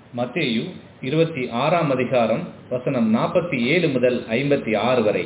மத்தேயு இருபத்தி ஆறாம் அதிகாரம் வசனம் நாற்பத்தி ஏழு முதல் ஐம்பத்தி ஆறு வரை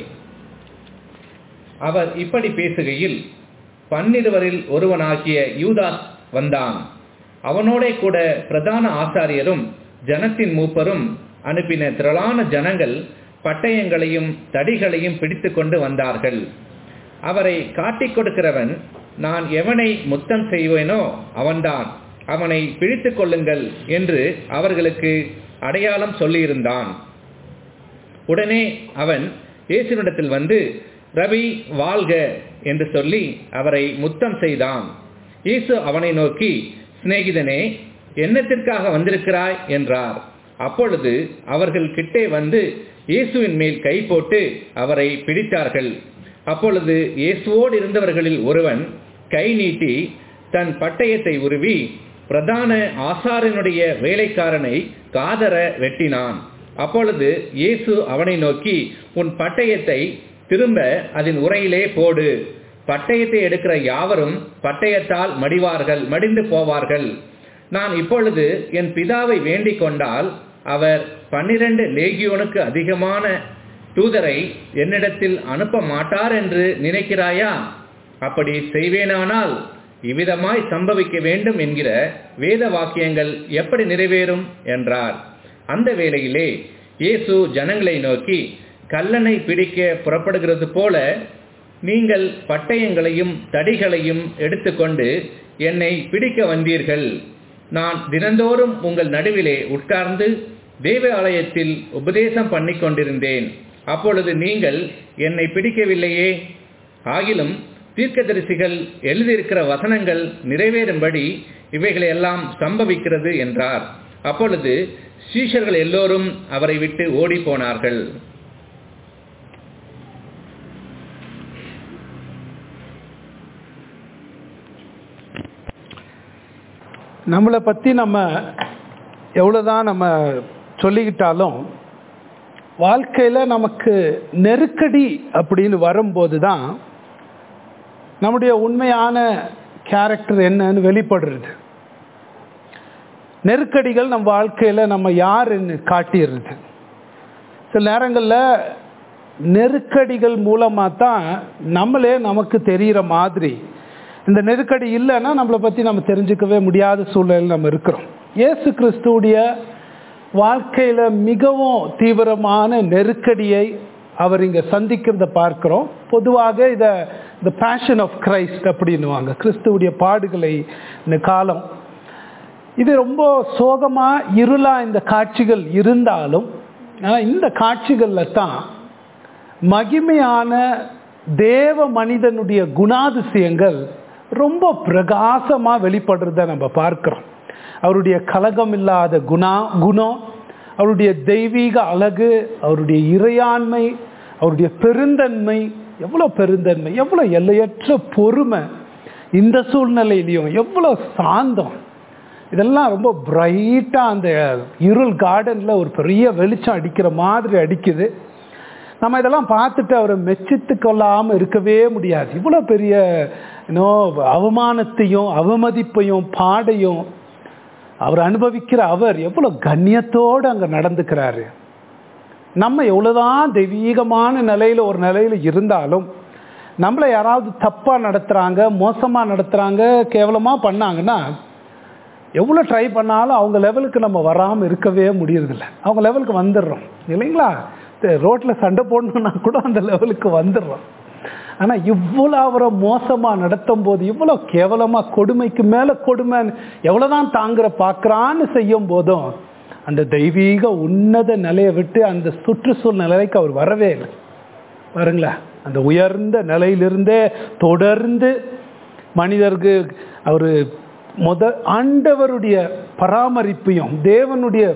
அவர் இப்படி பேசுகையில் பன்னிருவரில் ஒருவனாகிய யூதாஸ் வந்தான் அவனோடே கூட பிரதான ஆசாரியரும் ஜனத்தின் மூப்பரும் அனுப்பின திரளான ஜனங்கள் பட்டயங்களையும் தடிகளையும் பிடித்து கொண்டு வந்தார்கள் அவரை காட்டிக் கொடுக்கிறவன் நான் எவனை முத்தம் செய்வேனோ அவன்தான் அவனை பிடித்து கொள்ளுங்கள் என்று அவர்களுக்கு அடையாளம் சொல்லியிருந்தான் உடனே அவன் இயேசுவிடத்தில் வந்து ரவி வாழ்க என்று சொல்லி அவரை முத்தம் செய்தான் இயேசு அவனை நோக்கி சிநேகிதனே என்னத்திற்காக வந்திருக்கிறாய் என்றார் அப்பொழுது அவர்கள் கிட்டே வந்து இயேசுவின் மேல் கை போட்டு அவரை பிடித்தார்கள் அப்பொழுது இயேசுவோடு இருந்தவர்களில் ஒருவன் கை நீட்டி தன் பட்டயத்தை உருவி பிரதான ஆசாரனுடைய வேலைக்காரனை காதர வெட்டினான் அப்பொழுது இயேசு அவனை நோக்கி உன் பட்டயத்தை திரும்ப அதன் உரையிலே போடு பட்டயத்தை எடுக்கிற யாவரும் பட்டயத்தால் மடிவார்கள் மடிந்து போவார்கள் நான் இப்பொழுது என் பிதாவை வேண்டிக் கொண்டால் அவர் பன்னிரண்டு லேகியோனுக்கு அதிகமான தூதரை என்னிடத்தில் அனுப்ப மாட்டார் என்று நினைக்கிறாயா அப்படி செய்வேனானால் இவ்விதமாய் சம்பவிக்க வேண்டும் என்கிற வேத வாக்கியங்கள் எப்படி நிறைவேறும் என்றார் அந்த வேளையிலே இயேசு ஜனங்களை நோக்கி கல்லனை பிடிக்க புறப்படுகிறது போல நீங்கள் பட்டயங்களையும் தடிகளையும் எடுத்துக்கொண்டு என்னை பிடிக்க வந்தீர்கள் நான் தினந்தோறும் உங்கள் நடுவிலே உட்கார்ந்து தேவாலயத்தில் உபதேசம் பண்ணிக் கொண்டிருந்தேன் அப்பொழுது நீங்கள் என்னை பிடிக்கவில்லையே ஆகிலும் தீர்க்கதரிசிகள் எழுதியிருக்கிற வசனங்கள் நிறைவேறும்படி இவைகளை எல்லாம் சம்பவிக்கிறது என்றார் அப்பொழுது சீஷர்கள் எல்லோரும் அவரை விட்டு ஓடி போனார்கள் நம்மளை பற்றி நம்ம எவ்வளோதான் நம்ம சொல்லிக்கிட்டாலும் வாழ்க்கையில் நமக்கு நெருக்கடி அப்படின்னு வரும்போது தான் நம்முடைய உண்மையான கேரக்டர் என்னன்னு வெளிப்படுறது நெருக்கடிகள் நம்ம வாழ்க்கையில் நம்ம யாருன்னு காட்டிடுறது சில நேரங்களில் நெருக்கடிகள் மூலமாக தான் நம்மளே நமக்கு தெரிகிற மாதிரி இந்த நெருக்கடி இல்லைன்னா நம்மளை பற்றி நம்ம தெரிஞ்சுக்கவே முடியாத சூழ்நிலையில் நம்ம இருக்கிறோம் இயேசு கிறிஸ்துடைய வாழ்க்கையில் மிகவும் தீவிரமான நெருக்கடியை அவர் இங்கே சந்திக்கிறத பார்க்குறோம் பொதுவாக இதை இந்த பேஷன் ஆஃப் கிரைஸ்ட் அப்படின்னுவாங்க கிறிஸ்துவுடைய பாடுகளை இந்த காலம் இது ரொம்ப சோகமாக இருளாக இந்த காட்சிகள் இருந்தாலும் ஆனால் இந்த காட்சிகளில் தான் மகிமையான தேவ மனிதனுடைய குணாதிசயங்கள் ரொம்ப பிரகாசமாக வெளிப்படுறத நம்ம பார்க்குறோம் அவருடைய கலகம் இல்லாத குணா குணம் அவருடைய தெய்வீக அழகு அவருடைய இறையாண்மை அவருடைய பெருந்தன்மை எவ்வளோ பெருந்தன்மை எவ்வளோ எல்லையற்ற பொறுமை இந்த சூழ்நிலையிலையும் எவ்வளோ சாந்தம் இதெல்லாம் ரொம்ப பிரைட்டாக அந்த இருள் கார்டனில் ஒரு பெரிய வெளிச்சம் அடிக்கிற மாதிரி அடிக்குது நம்ம இதெல்லாம் பார்த்துட்டு அவரை மெச்சித்து கொள்ளாமல் இருக்கவே முடியாது இவ்வளோ பெரிய இன்னோ அவமானத்தையும் அவமதிப்பையும் பாடையும் அவர் அனுபவிக்கிற அவர் எவ்வளோ கண்ணியத்தோடு அங்கே நடந்துக்கிறாரு நம்ம எவ்வளோதான் தெய்வீகமான நிலையில் ஒரு நிலையில் இருந்தாலும் நம்மளை யாராவது தப்பாக நடத்துகிறாங்க மோசமாக நடத்துகிறாங்க கேவலமாக பண்ணாங்கன்னா எவ்வளோ ட்ரை பண்ணாலும் அவங்க லெவலுக்கு நம்ம வராமல் இருக்கவே முடியறதில்ல அவங்க லெவலுக்கு வந்துடுறோம் இல்லைங்களா ரோட்டில் சண்டை போடணுன்னா கூட அந்த லெவலுக்கு வந்துடுறோம் ஆனால் இவ்வளோ அவரை மோசமாக நடத்தும் போது இவ்வளோ கேவலமாக கொடுமைக்கு மேலே கொடுமை எவ்வளோதான் தாங்குற பார்க்குறான்னு செய்யும் போதும் அந்த தெய்வீக உன்னத நிலையை விட்டு அந்த சுற்றுச்சூழல் நிலைக்கு அவர் வரவே இல்லை பாருங்களா அந்த உயர்ந்த நிலையிலிருந்தே தொடர்ந்து மனிதருக்கு அவர் முத ஆண்டவருடைய பராமரிப்பையும் தேவனுடைய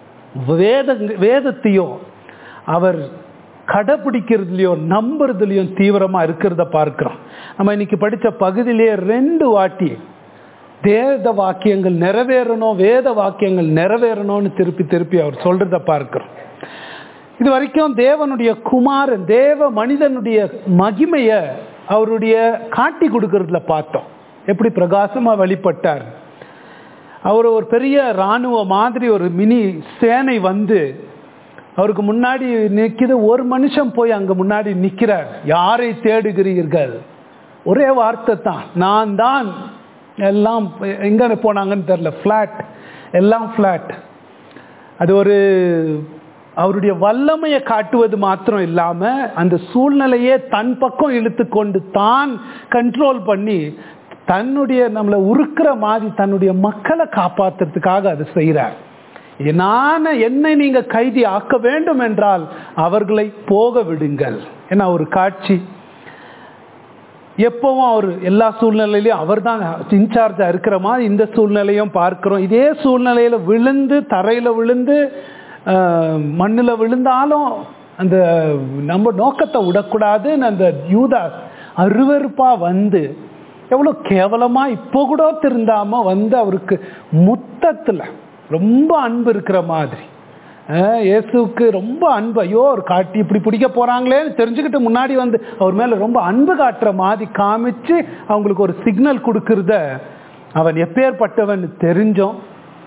வேத வேதத்தையும் அவர் கடைப்பிடிக்கிறதுலையும் நம்புறதுலையும் தீவிரமாக இருக்கிறத பார்க்குறோம் நம்ம இன்னைக்கு படித்த பகுதியிலேயே ரெண்டு வாட்டி வேத வாக்கியங்கள் நிறைவேறணும் வேத வாக்கியங்கள் நிறைவேறணும்னு திருப்பி திருப்பி அவர் சொல்றத பார்க்கிறோம் இது வரைக்கும் தேவனுடைய குமாரன் தேவ மனிதனுடைய மகிமைய அவருடைய காட்டி கொடுக்கறதுல பார்த்தோம் எப்படி பிரகாசமா வெளிப்பட்டார் அவர் ஒரு பெரிய இராணுவ மாதிரி ஒரு மினி சேனை வந்து அவருக்கு முன்னாடி நிற்கிது ஒரு மனுஷன் போய் அங்க முன்னாடி நிற்கிறார் யாரை தேடுகிறீர்கள் ஒரே வார்த்தை தான் நான் தான் எல்லாம் எங்க போனாங்கன்னு தெரியல ஃப்ளாட் எல்லாம் ஃப்ளாட் அது ஒரு அவருடைய வல்லமையை காட்டுவது மாத்திரம் இல்லாம அந்த சூழ்நிலையே தன் பக்கம் இழுத்து கொண்டு தான் கண்ட்ரோல் பண்ணி தன்னுடைய நம்மளை உருக்கிற மாதிரி தன்னுடைய மக்களை காப்பாத்துறதுக்காக அதை செய்கிறார் நான் என்னை நீங்க கைதி ஆக்க வேண்டும் என்றால் அவர்களை போக விடுங்கள் ஏன்னா ஒரு காட்சி எப்பவும் அவர் எல்லா சூழ்நிலையிலையும் அவர் தான் இன்சார்ஜா இருக்கிற மாதிரி இந்த சூழ்நிலையும் பார்க்கிறோம் இதே சூழ்நிலையில விழுந்து தரையில விழுந்து மண்ணில் விழுந்தாலும் அந்த நம்ம நோக்கத்தை விடக்கூடாதுன்னு அந்த யூதா அருவறுப்பா வந்து எவ்வளோ கேவலமா இப்போ கூட திருந்தாம வந்து அவருக்கு முத்தத்துல ரொம்ப அன்பு இருக்கிற மாதிரி இயேசுக்கு ரொம்ப அன்பு ஐயோ ஒரு காட்டி இப்படி பிடிக்க போறாங்களேன்னு தெரிஞ்சுக்கிட்டு முன்னாடி வந்து அவர் மேல ரொம்ப அன்பு காட்டுற மாதிரி காமிச்சு அவங்களுக்கு ஒரு சிக்னல் கொடுக்கறத அவன் எப்பேற்பட்டவன் தெரிஞ்சோம்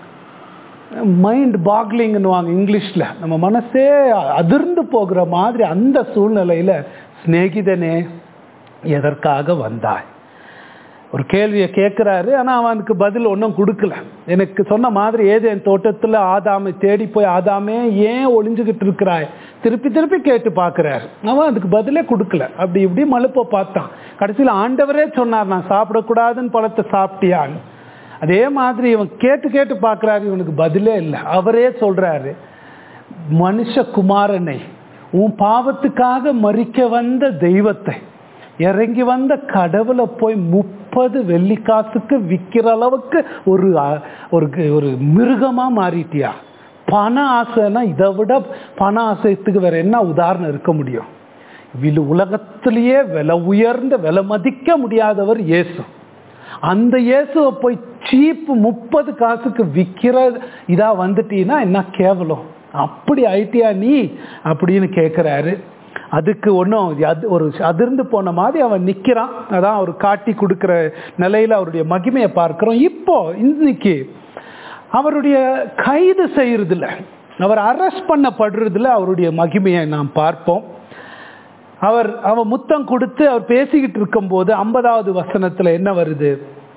மைண்ட் பாக்லிங்னுவாங்க இங்கிலீஷ்ல நம்ம மனசே அதிர்ந்து போகிற மாதிரி அந்த சூழ்நிலையில சிநேகிதனே எதற்காக வந்தாய் ஒரு கேள்வியை கேட்குறாரு ஆனால் அவனுக்கு பதில் ஒன்றும் கொடுக்கல எனக்கு சொன்ன மாதிரி ஏது என் தோட்டத்தில் ஆதாமை தேடி போய் ஆதாமே ஏன் ஒளிஞ்சுக்கிட்டு இருக்கிறாய் திருப்பி திருப்பி கேட்டு பார்க்குறாரு அவன் அதுக்கு பதிலே கொடுக்கல அப்படி இப்படி மழுப்ப பார்த்தான் கடைசியில் ஆண்டவரே சொன்னார் நான் சாப்பிடக்கூடாதுன்னு பழத்தை சாப்பிட்டியான்னு அதே மாதிரி இவன் கேட்டு கேட்டு பார்க்குறாரு இவனுக்கு பதிலே இல்லை அவரே சொல்றாரு மனுஷ குமாரனை உன் பாவத்துக்காக மறிக்க வந்த தெய்வத்தை இறங்கி வந்த கடவுளை போய் முப்பது வெள்ளிக்காசுக்கு விற்கிற அளவுக்கு ஒரு ஒரு ஒரு மிருகமா மாறிட்டியா பண ஆசைன்னா இதை விட பண ஆசைத்துக்கு வேற என்ன உதாரணம் இருக்க முடியும் விழு உலகத்திலேயே விலை உயர்ந்த விலை மதிக்க முடியாதவர் இயேசு அந்த இயேசுவை போய் சீப்பு முப்பது காசுக்கு விற்கிற இதா வந்துட்டீங்கன்னா என்ன கேவலம் அப்படி ஆயிட்டியா நீ அப்படின்னு கேட்குறாரு அதுக்கு ஒன்றும் அது ஒரு அதிர்ந்து போன மாதிரி அவன் நிற்கிறான் அதான் அவர் காட்டி கொடுக்குற நிலையில் அவருடைய மகிமையை பார்க்கிறோம் இப்போ இன்னைக்கு அவருடைய கைது செய்யறதுல அவர் அரெஸ்ட் பண்ணப்படுறதுல அவருடைய மகிமையை நாம் பார்ப்போம் அவர் அவன் முத்தம் கொடுத்து அவர் பேசிக்கிட்டு இருக்கும்போது ஐம்பதாவது வசனத்துல என்ன வருது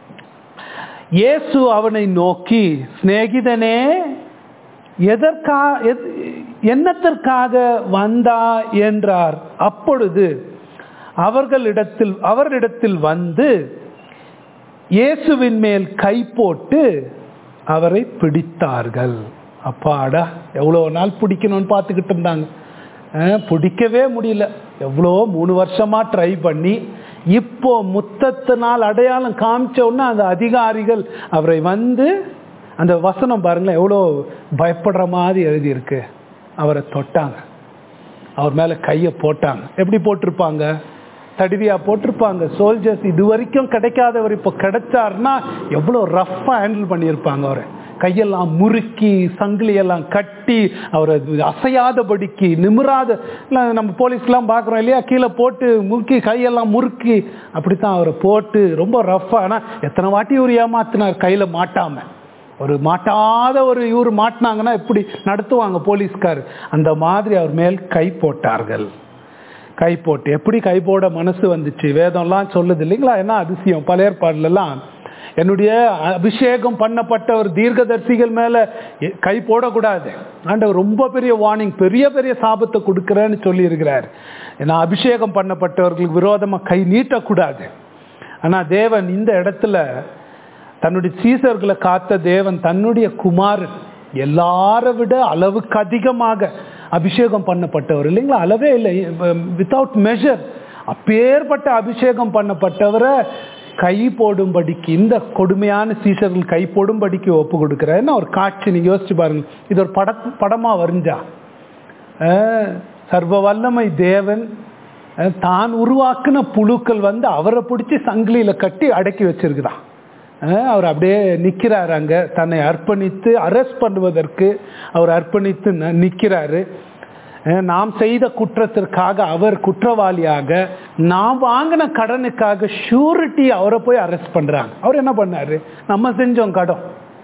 இயேசு அவனை நோக்கி சிநேகிதனே எதற்கா என்னத்திற்காக வந்தா என்றார் அப்பொழுது அவர்களிடத்தில் அவரிடத்தில் வந்து இயேசுவின் மேல் கை போட்டு அவரை பிடித்தார்கள் அப்பாடா எவ்வளோ நாள் பிடிக்கணும்னு பார்த்துக்கிட்டு இருந்தாங்க பிடிக்கவே முடியல எவ்வளோ மூணு வருஷமா ட்ரை பண்ணி இப்போ முத்தத்தினால் அடையாளம் காமிச்ச உடனே அந்த அதிகாரிகள் அவரை வந்து அந்த வசனம் பாருங்களேன் எவ்வளோ பயப்படுற மாதிரி எழுதியிருக்கு அவரை தொட்டாங்க அவர் மேலே கையை போட்டாங்க எப்படி போட்டிருப்பாங்க தடிவியா போட்டிருப்பாங்க சோல்ஜர்ஸ் இது வரைக்கும் கிடைக்காதவர் இப்போ கிடைச்சாருன்னா எவ்வளோ ரஃப்பாக ஹேண்டில் பண்ணியிருப்பாங்க அவரை கையெல்லாம் முறுக்கி சங்கிலியெல்லாம் கட்டி அவரை அசையாதபடிக்கு நிமிராத நம்ம போலீஸ்லாம் பார்க்குறோம் இல்லையா கீழே போட்டு முறுக்கி கையெல்லாம் முறுக்கி அப்படித்தான் அவரை போட்டு ரொம்ப ரஃப்பாக ஆனால் எத்தனை வாட்டி இவர் ஏமாத்தினார் கையில் மாட்டாமல் ஒரு மாட்டாத ஒரு இவர் மாட்டினாங்கன்னா எப்படி நடத்துவாங்க போலீஸ்கார் அந்த மாதிரி அவர் மேல் கை போட்டார்கள் கை போட்டு எப்படி கை போட மனசு வந்துச்சு வேதம்லாம் சொல்லுது இல்லைங்களா என்ன அதிசயம் பல ஏற்பாடுலாம் என்னுடைய அபிஷேகம் பண்ணப்பட்ட ஒரு தீர்க்கதர்சிகள் மேல கை போடக்கூடாது ஆண்டவர் ரொம்ப பெரிய வார்னிங் பெரிய பெரிய சாபத்தை கொடுக்குறேன்னு சொல்லி இருக்கிறார் நான் அபிஷேகம் பண்ணப்பட்டவர்களுக்கு விரோதமா கை நீட்டக்கூடாது ஆனா தேவன் இந்த இடத்துல தன்னுடைய சீசர்களை காத்த தேவன் தன்னுடைய குமாரன் எல்லார விட அளவுக்கு அதிகமாக அபிஷேகம் பண்ணப்பட்டவர் இல்லைங்களா அளவே இல்லை வித்தவுட் மெஷர் அப்பேற்பட்ட அபிஷேகம் பண்ணப்பட்டவரை கை போடும்படிக்கு இந்த கொடுமையான சீசர்கள் கை போடும்படிக்கு ஒப்பு கொடுக்குறாருன்னு ஒரு காட்சி நீங்க யோசிச்சு பாருங்க இது ஒரு பட படமா வரைஞ்சா சர்வ வல்லமை தேவன் தான் உருவாக்குன புழுக்கள் வந்து அவரை பிடிச்சி சங்கிலியில கட்டி அடக்கி வச்சிருக்குதான் அவர் அப்படியே நிற்கிறார் அங்க தன்னை அர்ப்பணித்து அரெஸ்ட் பண்ணுவதற்கு அவர் அர்ப்பணித்து நிற்கிறாரு நாம் செய்த குற்றத்திற்காக அவர் குற்றவாளியாக நாம் வாங்கின கடனுக்காக ஷூரிட்டி அவரை போய் அரெஸ்ட் பண்றாங்க அவர் என்ன பண்ணாரு நம்ம செஞ்சோம் கடன்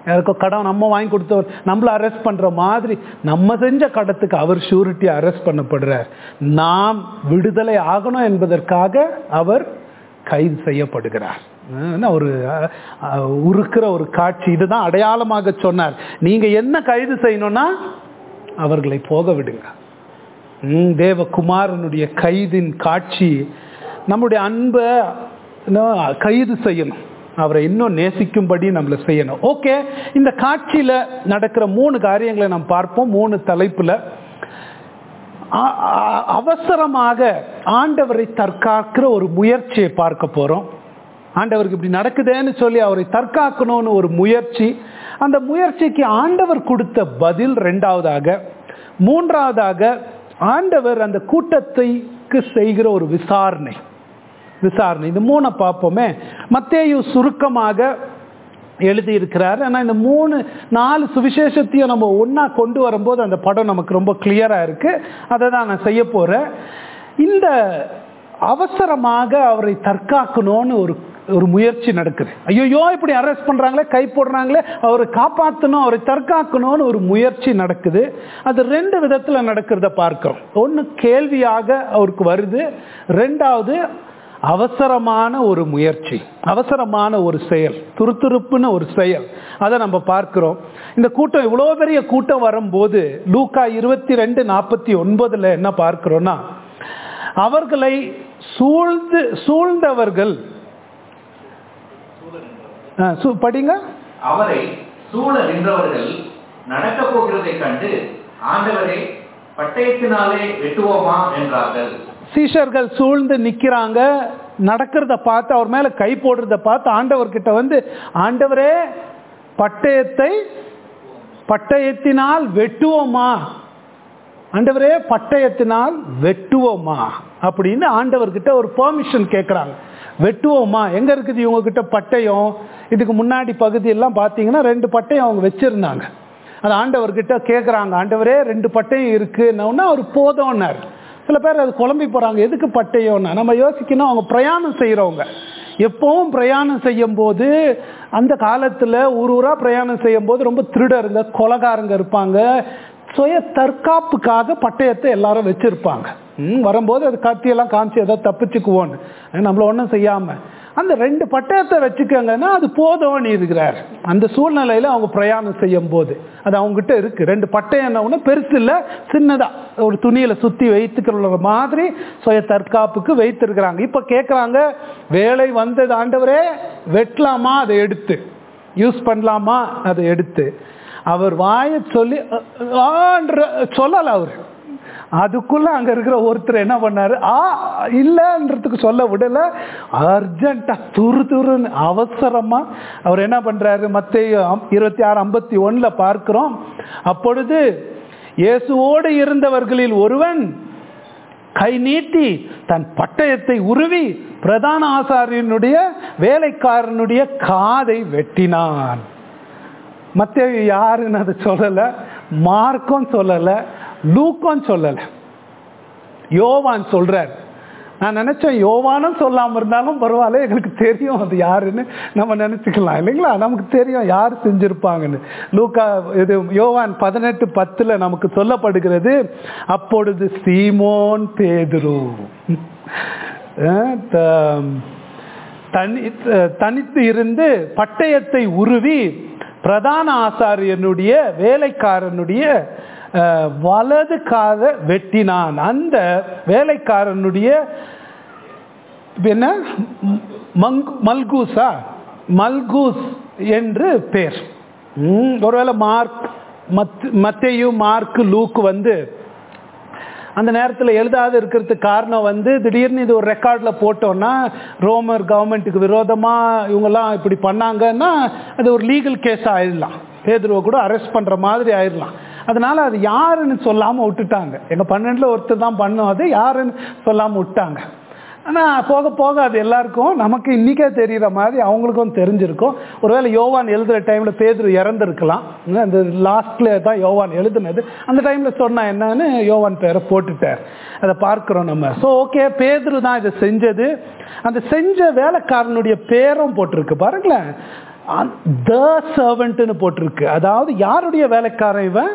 யாருக்கோ கடன் நம்ம வாங்கி கொடுத்தவர் நம்மள அரெஸ்ட் பண்ற மாதிரி நம்ம செஞ்ச கடத்துக்கு அவர் ஷூரிட்டி அரெஸ்ட் பண்ணப்படுறார் நாம் விடுதலை ஆகணும் என்பதற்காக அவர் கைது செய்யப்படுகிறார் அஹ் ஒரு அஹ், அஹ், உருக்கிற ஒரு காட்சி இதுதான் அடையாளமாக சொன்னார் நீங்க என்ன கைது செய்யணும்னா அவர்களை போக விடுங்க ம், தேவகுமாரனுடைய கைதின் காட்சி நம்முடைய அன்பை இன்னும் கைது செய்யணும் அவரை இன்னும் நேசிக்கும்படி நம்மளை செய்யணும் ஓகே இந்த காட்சியில நடக்கிற மூணு காரியங்களை நாம் பார்ப்போம் மூணு தலைப்புல அ- அ- அவசரமாக ஆண்டவரை தற்காக்கிற ஒரு முயற்சியை பார்க்க போறோம் ஆண்டவருக்கு இப்படி நடக்குதேன்னு சொல்லி அவரை தற்காக்கணும்னு ஒரு முயற்சி அந்த முயற்சிக்கு ஆண்டவர் கொடுத்த பதில் ரெண்டாவதாக மூன்றாவதாக ஆண்டவர் அந்த கூட்டத்தைக்கு செய்கிற ஒரு விசாரணை விசாரணை இந்த மூணை பார்ப்போமே மத்தேயு சுருக்கமாக எழுதியிருக்கிறார் ஆனால் இந்த மூணு நாலு சுவிசேஷத்தையும் நம்ம ஒன்றா கொண்டு வரும்போது அந்த படம் நமக்கு ரொம்ப கிளியராக இருக்கு அதை தான் நான் செய்ய போகிறேன் இந்த அவசரமாக அவரை தற்காக்கணும்னு ஒரு ஒரு முயற்சி நடக்குது ஐயோ இப்படி அரெஸ்ட் பண்றாங்களே கை போடுறாங்களே அவரை காப்பாற்றணும் அவரை தற்காக்கணும்னு ஒரு முயற்சி நடக்குது அது ரெண்டு விதத்துல நடக்கிறத பார்க்கிறோம் ஒன்று கேள்வியாக அவருக்கு வருது ரெண்டாவது அவசரமான ஒரு முயற்சி அவசரமான ஒரு செயல் துருதுருப்புன்னு ஒரு செயல் அதை நம்ம பார்க்கிறோம் இந்த கூட்டம் இவ்வளோ பெரிய கூட்டம் வரும்போது லூக்கா இருபத்தி ரெண்டு நாற்பத்தி ஒன்பதுல என்ன பார்க்கிறோம்னா அவர்களை சூழ்ந்து சூழ்ந்தவர்கள் ஆ, சு- படிங்க அவரை சூழ நின்றவர்கள் நடக்க போகிறதைக் கண்டு ஆண்டவரே பட்டயத்தினாலே வெட்டுவோமா என்றார்கள் சீஷர்கள் சூழ்ந்து நிக்கிறாங்க நடக்கிறத பார்த்து அவர் மேல கை போடுறத பார்த்து ஆண்டவர்கிட்ட வந்து ஆண்டவரே பட்டயத்தை பட்டயத்தினால் வெட்டுவோமா ஆண்டவரே பட்டயத்தினால் வெட்டுவோமா அப்படின்னு ஆண்டவர்கிட்ட ஒரு பெர்மிஷன் கேட்குறாங்க வெட்டுவோமா எங்க இருக்குது இவங்க கிட்ட பட்டயம் இதுக்கு முன்னாடி பகுதியெல்லாம் பார்த்தீங்கன்னா ரெண்டு பட்டயம் அவங்க வச்சிருந்தாங்க அது ஆண்டவர்கிட்ட கேட்குறாங்க ஆண்டவரே ரெண்டு பட்டயம் இருக்குன்னா அவர் போதும்னார் சில பேர் அது குழம்பி போறாங்க எதுக்கு பட்டயம்னா நம்ம யோசிக்கணும் அவங்க பிரயாணம் செய்கிறவங்க எப்பவும் பிரயாணம் செய்யும் போது அந்த காலத்தில் ஊர் ஊரா பிரயாணம் செய்யும் போது ரொம்ப திருடருங்க கொலகாரங்க இருப்பாங்க சுய தற்காப்புக்காக பட்டயத்தை எல்லாரும் வச்சிருப்பாங்க ம், வரும்போது அது கத்தியெல்லாம் காமிச்சு ஏதோ தப்பிச்சுக்குவோன்னு நம்மள ஒன்றும் செய்யாம அந்த ரெண்டு பட்டயத்தை வச்சுக்கோங்கன்னா அது போதும்னு இருக்கிறார் அந்த சூழ்நிலையில அவங்க பிரயாணம் செய்யும் போது அது அவங்ககிட்ட இருக்கு ரெண்டு பட்டயம் என்ன ஒண்ணு பெருசு இல்லை சின்னதா ஒரு துணியில சுத்தி வைத்துக்கிற மாதிரி சுய தற்காப்புக்கு வைத்திருக்கிறாங்க இப்ப கேட்குறாங்க வேலை வந்தது ஆண்டவரே வெட்டலாமா அதை எடுத்து யூஸ் பண்ணலாமா அதை எடுத்து அவர் வாயை சொல்லி அ- ஆன்ற சொல்லல அவர் அதுக்குள்ள அங்க இருக்கிற ஒருத்தர் என்ன பண்ணாரு ஆ இல்லைன்றதுக்கு சொல்ல விடல அர்ஜென்ட்டா துரு துருன்னு அவசரமா அவர் என்ன பண்றாரு மத்திய இருபத்தி ஆறு ஐம்பத்தி ஒண்ணுல பார்க்கிறோம் அப்பொழுது இயேசுவோடு இருந்தவர்களில் ஒருவன் கை நீட்டி தன் பட்டயத்தை உருவி பிரதான ஆசாரியனுடைய வேலைக்காரனுடைய காதை வெட்டினான் மத்தேயு யாருன்னு அதை சொல்லல மார்க்கும் சொல்லல லூக்கும் சொல்லல யோவான் சொல்றார் நான் நினைச்சேன் யோவானும் சொல்லாம இருந்தாலும் பரவாயில்ல எங்களுக்கு தெரியும் அது யாருன்னு நம்ம நினைச்சுக்கலாம் இல்லைங்களா நமக்கு தெரியும் யார் செஞ்சிருப்பாங்கன்னு லூக்கா இது யோவான் பதினெட்டு பத்துல நமக்கு சொல்லப்படுகிறது அப்பொழுது சீமோன் பேதுரு அஹ் த- தனி தனித்து இருந்து பட்டயத்தை உருவி பிரதான ஆசாரியனுடைய வேலைக்காரனுடைய அஹ், வலது காத வெட்டினான் அந்த வேலைக்காரனுடைய இப்ப என்ன ம், மங்கு மல்கூஸா மல்கூஸ் என்று பேர் ம், ஒருவேளை மார்க் மத் மத்தேயு மார்க் லூக் வந்து அந்த நேரத்தில் எழுதாத இருக்கிறதுக்கு காரணம் வந்து திடீர்னு இது ஒரு ரெக்கார்டில் போட்டோம்னா ரோமர் கவர்மெண்ட்டுக்கு விரோதமாக இவங்கெல்லாம் இப்படி பண்ணாங்கன்னா அது ஒரு லீகல் கேஸ் ஆயிடலாம் பேதுருவை கூட அரெஸ்ட் பண்ணுற மாதிரி ஆயிடலாம் அதனால அது யாருன்னு சொல்லாமல் விட்டுட்டாங்க எங்கள் பன்னெண்டில் ஒருத்தர் தான் பண்ணோம் அது யாருன்னு சொல்லாமல் விட்டாங்க ஆனால் போக போக அது எல்லாருக்கும் நமக்கு இன்னிக்கே தெரிகிற மாதிரி அவங்களுக்கும் தெரிஞ்சிருக்கும் ஒருவேளை யோவான் எழுதுகிற டைமில் பேதுரு இறந்துருக்கலாம் அந்த லாஸ்ட்ல தான் யோவான் எழுதுனது அந்த டைமில் சொன்னா என்னன்னு யோவான் பேரை போட்டுட்டார் அதை பார்க்குறோம் நம்ம ஸோ ஓகே பேதுரு தான் இதை செஞ்சது அந்த செஞ்ச வேலைக்காரனுடைய பேரும் போட்டிருக்கு பாருங்களேன் த சர்வெண்ட்னு போட்டிருக்கு அதாவது யாருடைய வேலைக்காரன் இவன்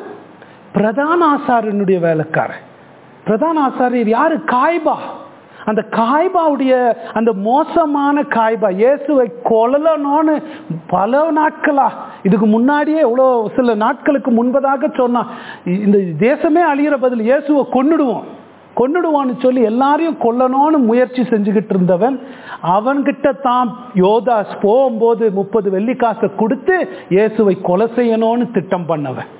பிரதான ஆசாரியனுடைய வேலைக்காரன் பிரதான ஆசாரியர் யாரு காய்பா அந்த காய்பாவுடைய அந்த மோசமான காய்பா இயேசுவை கொல்லணும்னு பல நாட்களா இதுக்கு முன்னாடியே எவ்வளோ சில நாட்களுக்கு முன்பதாக சொன்னா இந்த தேசமே அழியிற பதில் இயேசுவை கொன்னுடுவோம் கொன்னுடுவான்னு சொல்லி எல்லாரையும் கொல்லணும்னு முயற்சி செஞ்சுக்கிட்டு இருந்தவன் அவன்கிட்ட தான் யோதாஸ் போகும்போது முப்பது வெள்ளிக்காசை கொடுத்து இயேசுவை கொலை செய்யணும்னு திட்டம் பண்ணவன்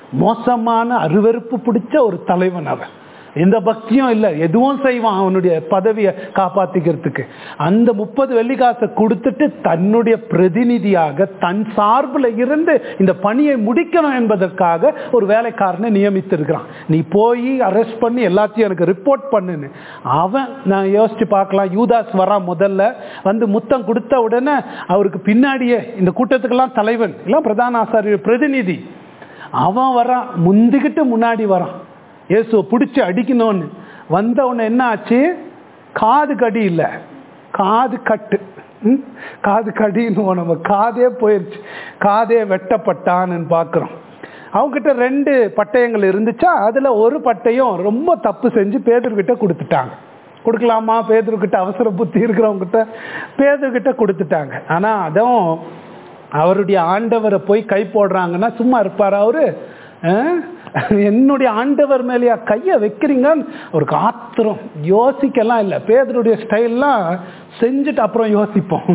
மோசமான அருவருப்பு பிடிச்ச ஒரு தலைவன் அவன் எந்த பக்தியும் இல்லை எதுவும் செய்வான் அவனுடைய பதவியை காப்பாத்திக்கிறதுக்கு அந்த முப்பது வெள்ளிக்காசை கொடுத்துட்டு தன்னுடைய பிரதிநிதியாக தன் சார்பில் இருந்து இந்த பணியை முடிக்கணும் என்பதற்காக ஒரு வேலைக்காரனை நியமித்திருக்கிறான் நீ போய் அரெஸ்ட் பண்ணி எல்லாத்தையும் எனக்கு ரிப்போர்ட் பண்ணுன்னு அவன் நான் யோசிச்சு பார்க்கலாம் யூதாஸ் வரான் முதல்ல வந்து முத்தம் கொடுத்த உடனே அவருக்கு பின்னாடியே இந்த கூட்டத்துக்கெல்லாம் தலைவன் எல்லாம் பிரதான ஆசாரியர் பிரதிநிதி அவன் வரான் முந்திக்கிட்டு முன்னாடி வரான் இயேசுவை பிடிச்சி அடிக்கணும்னு வந்த உடனே என்ன ஆச்சு காது கடி இல்லை காது கட்டு ம்? காது கடின்னு நம்ம காதே போயிடுச்சு காதே வெட்டப்பட்டான்னு பார்க்குறோம் அவங்ககிட்ட ரெண்டு பட்டயங்கள் இருந்துச்சா அதில் ஒரு பட்டயம் ரொம்ப தப்பு செஞ்சு பேதர்கிட்ட கொடுத்துட்டாங்க கொடுக்கலாமா பேதர்கிட்ட அவசர புத்தி இருக்கிறவங்ககிட்ட பேதர்கிட்ட கொடுத்துட்டாங்க ஆனால் அதுவும் அவருடைய ஆண்டவரை போய் கை போடுறாங்கன்னா சும்மா இருப்பார் அவரு அஹ்? என்னுடைய ஆண்டவர் மேலேயா கையை வைக்கிறீங்கன்னு அவருக்கு ஆத்திரம் யோசிக்கலாம் இல்லை பேதருடைய ஸ்டைல்லாம் செஞ்சுட்டு அப்புறம் யோசிப்போம்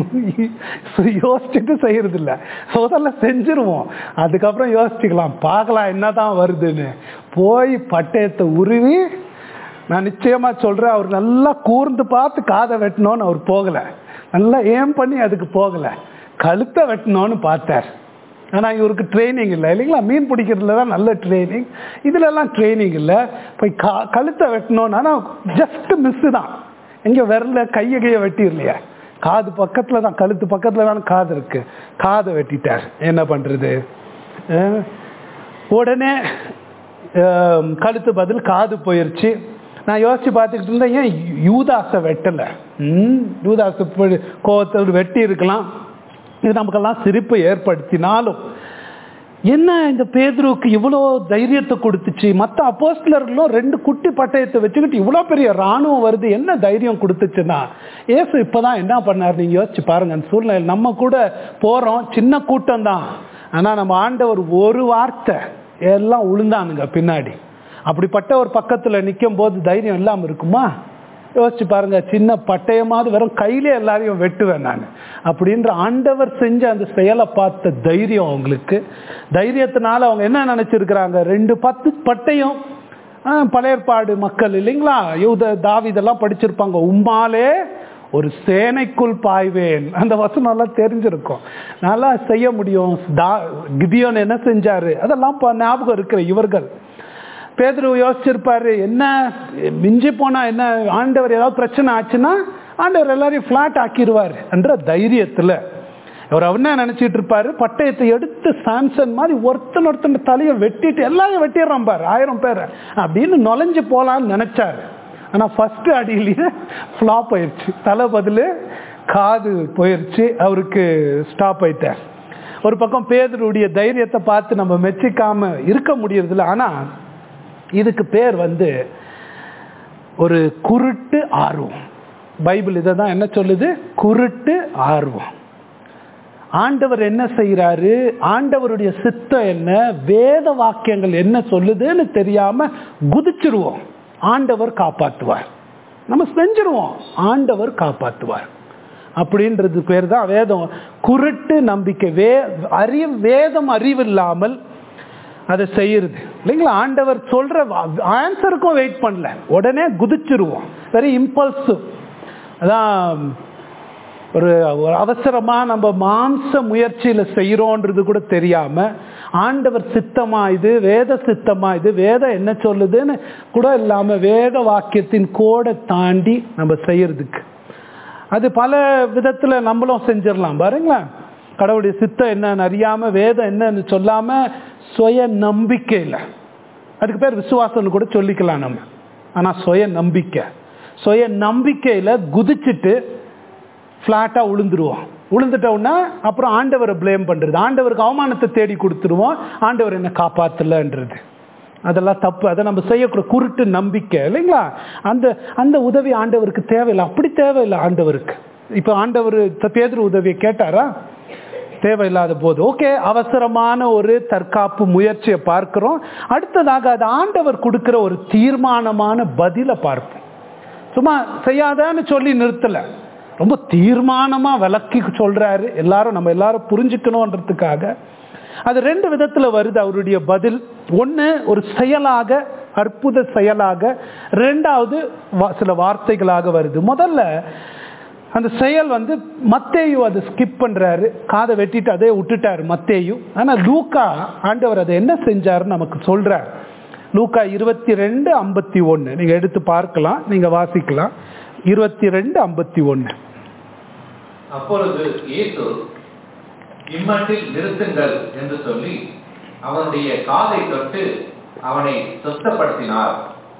யோசிச்சுட்டு செய்யறது இல்லை முதல்ல செஞ்சிருவோம் அதுக்கப்புறம் யோசிச்சுக்கலாம் பார்க்கலாம் என்னதான் வருதுன்னு போய் பட்டயத்தை உருவி நான் நிச்சயமா சொல்றேன் அவர் நல்லா கூர்ந்து பார்த்து காதை வெட்டணும்னு அவர் போகல நல்லா ஏம் பண்ணி அதுக்கு போகல கழுத்தை வெட்டணும்னு பார்த்தார் ஆனா இவருக்கு ட்ரைனிங் இல்லை இல்லைங்களா மீன் பிடிக்கிறதுல தான் நல்ல ட்ரைனிங் இதுல எல்லாம் ட்ரைனிங் இல்லை போய் கா கழுத்தை வெட்டணும்னு ஆனால் ஜஸ்ட் மிஸ் தான் எங்க விரல கையை கையை வெட்டிடலையா காது பக்கத்துல தான் கழுத்து பக்கத்துல தான் காது இருக்கு காதை வெட்டிட்டார் என்ன பண்றது அஹ் உடனே அஹ், கழுத்து பதில் காது போயிருச்சு நான் யோசிச்சு பார்த்துக்கிட்டு இருந்தேன் ஏன் யூதாசை வெட்டலை ம் யூதாசை போய் கோவத்தோடு வெட்டி இருக்கலாம் இது நமக்கெல்லாம் சிரிப்பு ஏற்படுத்தினாலும் என்ன இந்த பேதுருவுக்கு இவ்வளோ தைரியத்தை கொடுத்துச்சு மற்ற அப்போஸ்லர்களும் ரெண்டு குட்டி பட்டயத்தை வச்சுக்கிட்டு இவ்வளோ பெரிய ராணுவம் வருது என்ன தைரியம் கொடுத்துச்சுன்னா ஏசு இப்போதான் என்ன பண்ணார் நீங்கள் யோசிச்சு பாருங்க அந்த சூழ்நிலை நம்ம கூட போகிறோம் சின்ன கூட்டம் தான் ஆனால் நம்ம ஆண்டவர் ஒரு வார்த்தை எல்லாம் உளுந்தானுங்க பின்னாடி அப்படிப்பட்ட ஒரு பக்கத்தில் நிற்கும் போது தைரியம் இல்லாமல் இருக்குமா யோசிச்சு பாருங்க சின்ன பட்டயமாவது வெறும் கையிலே எல்லாரையும் வெட்டுவேன் நான் அப்படின்ற ஆண்டவர் செஞ்ச அந்த செயலை பார்த்த தைரியம் அவங்களுக்கு தைரியத்தினால அவங்க என்ன நினைச்சிருக்கிறாங்க ரெண்டு பத்து பட்டயம் ஆ, பழையற்பாடு மக்கள் இல்லைங்களா யூத தாவிதெல்லாம் படிச்சிருப்பாங்க உம்மாலே ஒரு சேனைக்குள் பாய்வேன் அந்த வசனம் எல்லாம் தெரிஞ்சிருக்கும் நல்லா செய்ய முடியும் தா கிதியோன் என்ன செஞ்சாரு அதெல்லாம் ப- ஞாபகம் இருக்கிற இவர்கள் பேதுரு யோசிச்சிருப்பாரு என்ன மிஞ்சி போனா என்ன ஆண்டவர் ஏதாவது பிரச்சனை ஆச்சுன்னா ஆண்டவர் எல்லாரையும் ஃபிளாட் ஆக்கிடுவார் என்ற தைரியத்துல அவர் அவர் என்ன நினைச்சிட்டு இருப்பாரு பட்டயத்தை எடுத்து சாம்சன் மாதிரி ஒருத்தன் ஒருத்தன் தலையை வெட்டிட்டு எல்லாரையும் வெட்டிடுறான் பாரு ஆயிரம் பேர் அப்படின்னு நுழைஞ்சு போலான்னு நினைச்சாரு ஆனா ஃபர்ஸ்ட் அடியிலேயே ஃப்ளாப் ஆயிடுச்சு தலை பதில் காது போயிருச்சு அவருக்கு ஸ்டாப் ஆயிட்டார் ஒரு பக்கம் பேதருடைய தைரியத்தை பார்த்து நம்ம மெச்சிக்காம இருக்க முடியறதில்ல ஆனா இதுக்கு பேர் வந்து ஒரு குருட்டு ஆர்வம் பைபிள் இதை தான் என்ன சொல்லுது குருட்டு ஆர்வம் ஆண்டவர் என்ன செய்யறாரு ஆண்டவருடைய சித்தம் என்ன வேத வாக்கியங்கள் என்ன சொல்லுதுன்னு தெரியாம குதிச்சிருவோம் ஆண்டவர் காப்பாற்றுவார் நம்ம செஞ்சிருவோம் ஆண்டவர் காப்பாற்றுவார் அப்படின்றது பேர் தான் வேதம் குருட்டு நம்பிக்கை வே அறிவு வேதம் அறிவு இல்லாமல் அதை செய்யறது இல்லைங்களா ஆண்டவர் சொல்ற ஆன்சருக்கும் வெயிட் பண்ணல உடனே குதிச்சிருவோம் வெரி இம்பல்சிவ் அதான் ஒரு ஒரு அவசரமா நம்ம மாம்ச முயற்சியில செய்யறோன்றது கூட தெரியாம ஆண்டவர் சித்தமா இது வேத சித்தமா இது வேதம் என்ன சொல்லுதுன்னு கூட இல்லாம வேத வாக்கியத்தின் கோடை தாண்டி நம்ம செய்யறதுக்கு அது பல விதத்துல நம்மளும் செஞ்சிடலாம் பாருங்களேன் கடவுளுடைய சித்தம் என்னன்னு அறியாம வேதம் என்னன்னு சொல்லாம சுய நம்பிக்கையில் அதுக்கு பேர் விசுவாசம்னு கூட சொல்லிக்கலாம் நம்ம ஆனா சுய நம்பிக்கை சுய நம்பிக்கையில குதிச்சுட்டு ஃப்ளாட்டாக விழுந்துருவோம் விழுந்துட்டோம்னா அப்புறம் ஆண்டவரை ப்ளேம் பண்றது ஆண்டவருக்கு அவமானத்தை தேடி கொடுத்துருவோம் ஆண்டவர் என்ன காப்பாத்தலன்றது அதெல்லாம் தப்பு அதை நம்ம செய்யக்கூட குருட்டு நம்பிக்கை இல்லைங்களா அந்த அந்த உதவி ஆண்டவருக்கு தேவையில்லை அப்படி தேவையில்லை ஆண்டவருக்கு இப்போ ஆண்டவர் பேதர் உதவியை கேட்டாரா தேவையில்லாத போது ஓகே அவசரமான ஒரு தற்காப்பு முயற்சியை பார்க்கிறோம் அடுத்ததாக அது ஆண்டவர் கொடுக்கிற ஒரு தீர்மானமான பதிலை பார்ப்போம் சும்மா செய்யாதான்னு சொல்லி நிறுத்தல ரொம்ப தீர்மானமா விளக்கி சொல்றாரு எல்லாரும் நம்ம எல்லாரும் புரிஞ்சுக்கணுன்றதுக்காக அது ரெண்டு விதத்துல வருது அவருடைய பதில் ஒண்ணு ஒரு செயலாக அற்புத செயலாக ரெண்டாவது வா- சில வார்த்தைகளாக வருது முதல்ல அந்த செயல் வந்து மத்தேயு அதை ஸ்கிப் பண்றாரு காதை வெட்டிட்டு அதே விட்டுட்டாரு மத்தேயு ஆனா லூக்கா ஆண்டவர் அதை என்ன செஞ்சாருன்னு நமக்கு சொல்றார் லூக்கா இருபத்தி ரெண்டு ஐம்பத்தி ஒன்று நீங்க எடுத்து பார்க்கலாம் நீங்க வாசிக்கலாம் இருபத்தி ரெண்டு ஐம்பத்தி ஒன்று அப்பொழுது இயேசு இம்மட்டில் நிறுத்துங்கள் என்று சொல்லி அவனுடைய காதை தொட்டு அவனை சுத்தப்படுத்தினார்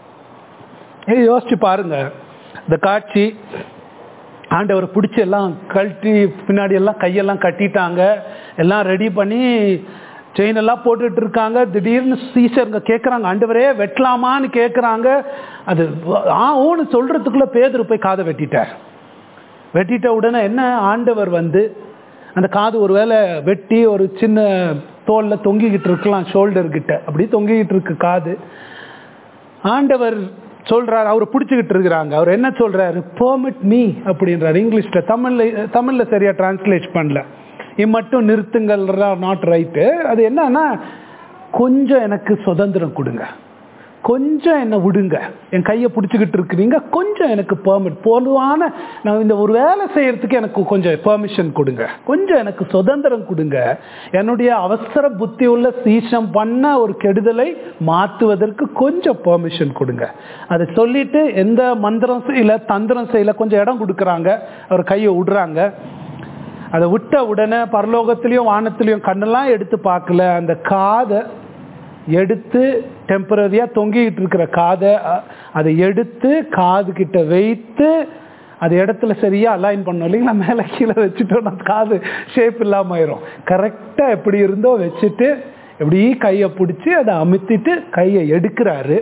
ஏய், யோசிச்சு பாருங்க இந்த காட்சி ஆண்டவர் பிடிச்சி எல்லாம் கழட்டி பின்னாடி எல்லாம் கையெல்லாம் கட்டிட்டாங்க எல்லாம் ரெடி பண்ணி செயின் எல்லாம் போட்டுட்டு இருக்காங்க திடீர்னு சீசருங்க கேட்குறாங்க ஆண்டவரே வெட்டலாமான்னு கேட்குறாங்க அது ஆ ஊன்னு சொல்றதுக்குள்ள பேதர் போய் காதை வெட்டிட்டார் வெட்டிட்ட உடனே என்ன ஆண்டவர் வந்து அந்த காது ஒருவேளை வெட்டி ஒரு சின்ன தோல்ல தொங்கிக்கிட்டு இருக்கலாம் ஷோல்டர் கிட்ட அப்படி தொங்கிக்கிட்டு இருக்கு காது ஆண்டவர் சொல்றாரு அவர் பிடிச்சிக்கிட்டு இருக்கிறாங்க அவர் என்ன சொல்றாரு பெர்மிட் மீ அப்படின்றாரு இங்கிலீஷ்ல தமிழ்ல தமிழ்ல சரியா டிரான்ஸ்லேட் பண்ணல இது மட்டும் நிறுத்துங்கள் நாட் ரைட்டு அது என்னன்னா கொஞ்சம் எனக்கு சுதந்திரம் கொடுங்க கொஞ்சம் என்னை விடுங்க என் கையை பிடிச்சிக்கிட்டு இருக்கிறீங்க கொஞ்சம் எனக்கு பெர்மிட் பொதுவான நான் இந்த ஒரு வேலை செய்யறதுக்கு எனக்கு கொஞ்சம் பெர்மிஷன் கொடுங்க கொஞ்சம் எனக்கு சுதந்திரம் கொடுங்க என்னுடைய அவசர புத்தி உள்ள சீசம் பண்ண ஒரு கெடுதலை மாற்றுவதற்கு கொஞ்சம் பெர்மிஷன் கொடுங்க அதை சொல்லிட்டு எந்த மந்திரம் செய்யல தந்திரம் செய்யல கொஞ்சம் இடம் கொடுக்குறாங்க அவர் கையை விடுறாங்க அதை விட்ட உடனே பரலோகத்திலையும் வானத்திலையும் கண்ணெல்லாம் எடுத்து பார்க்கல அந்த காதை எடுத்து டெம்பரரியாக தொங்கிக்கிட்டு இருக்கிற காதை அ- அதை எடுத்து காது கிட்ட வைத்து அது இடத்துல சரியா அலைன் பண்ணோம் இல்லைங்களா மேலே கீழே வச்சுட்டோம்னா காது ஷேப் இல்லாமல் ஆயிரும் கரெக்டாக எப்படி இருந்தோ வச்சுட்டு எப்படி கையை பிடிச்சி அதை அமுத்திட்டு கையை எடுக்கிறாரு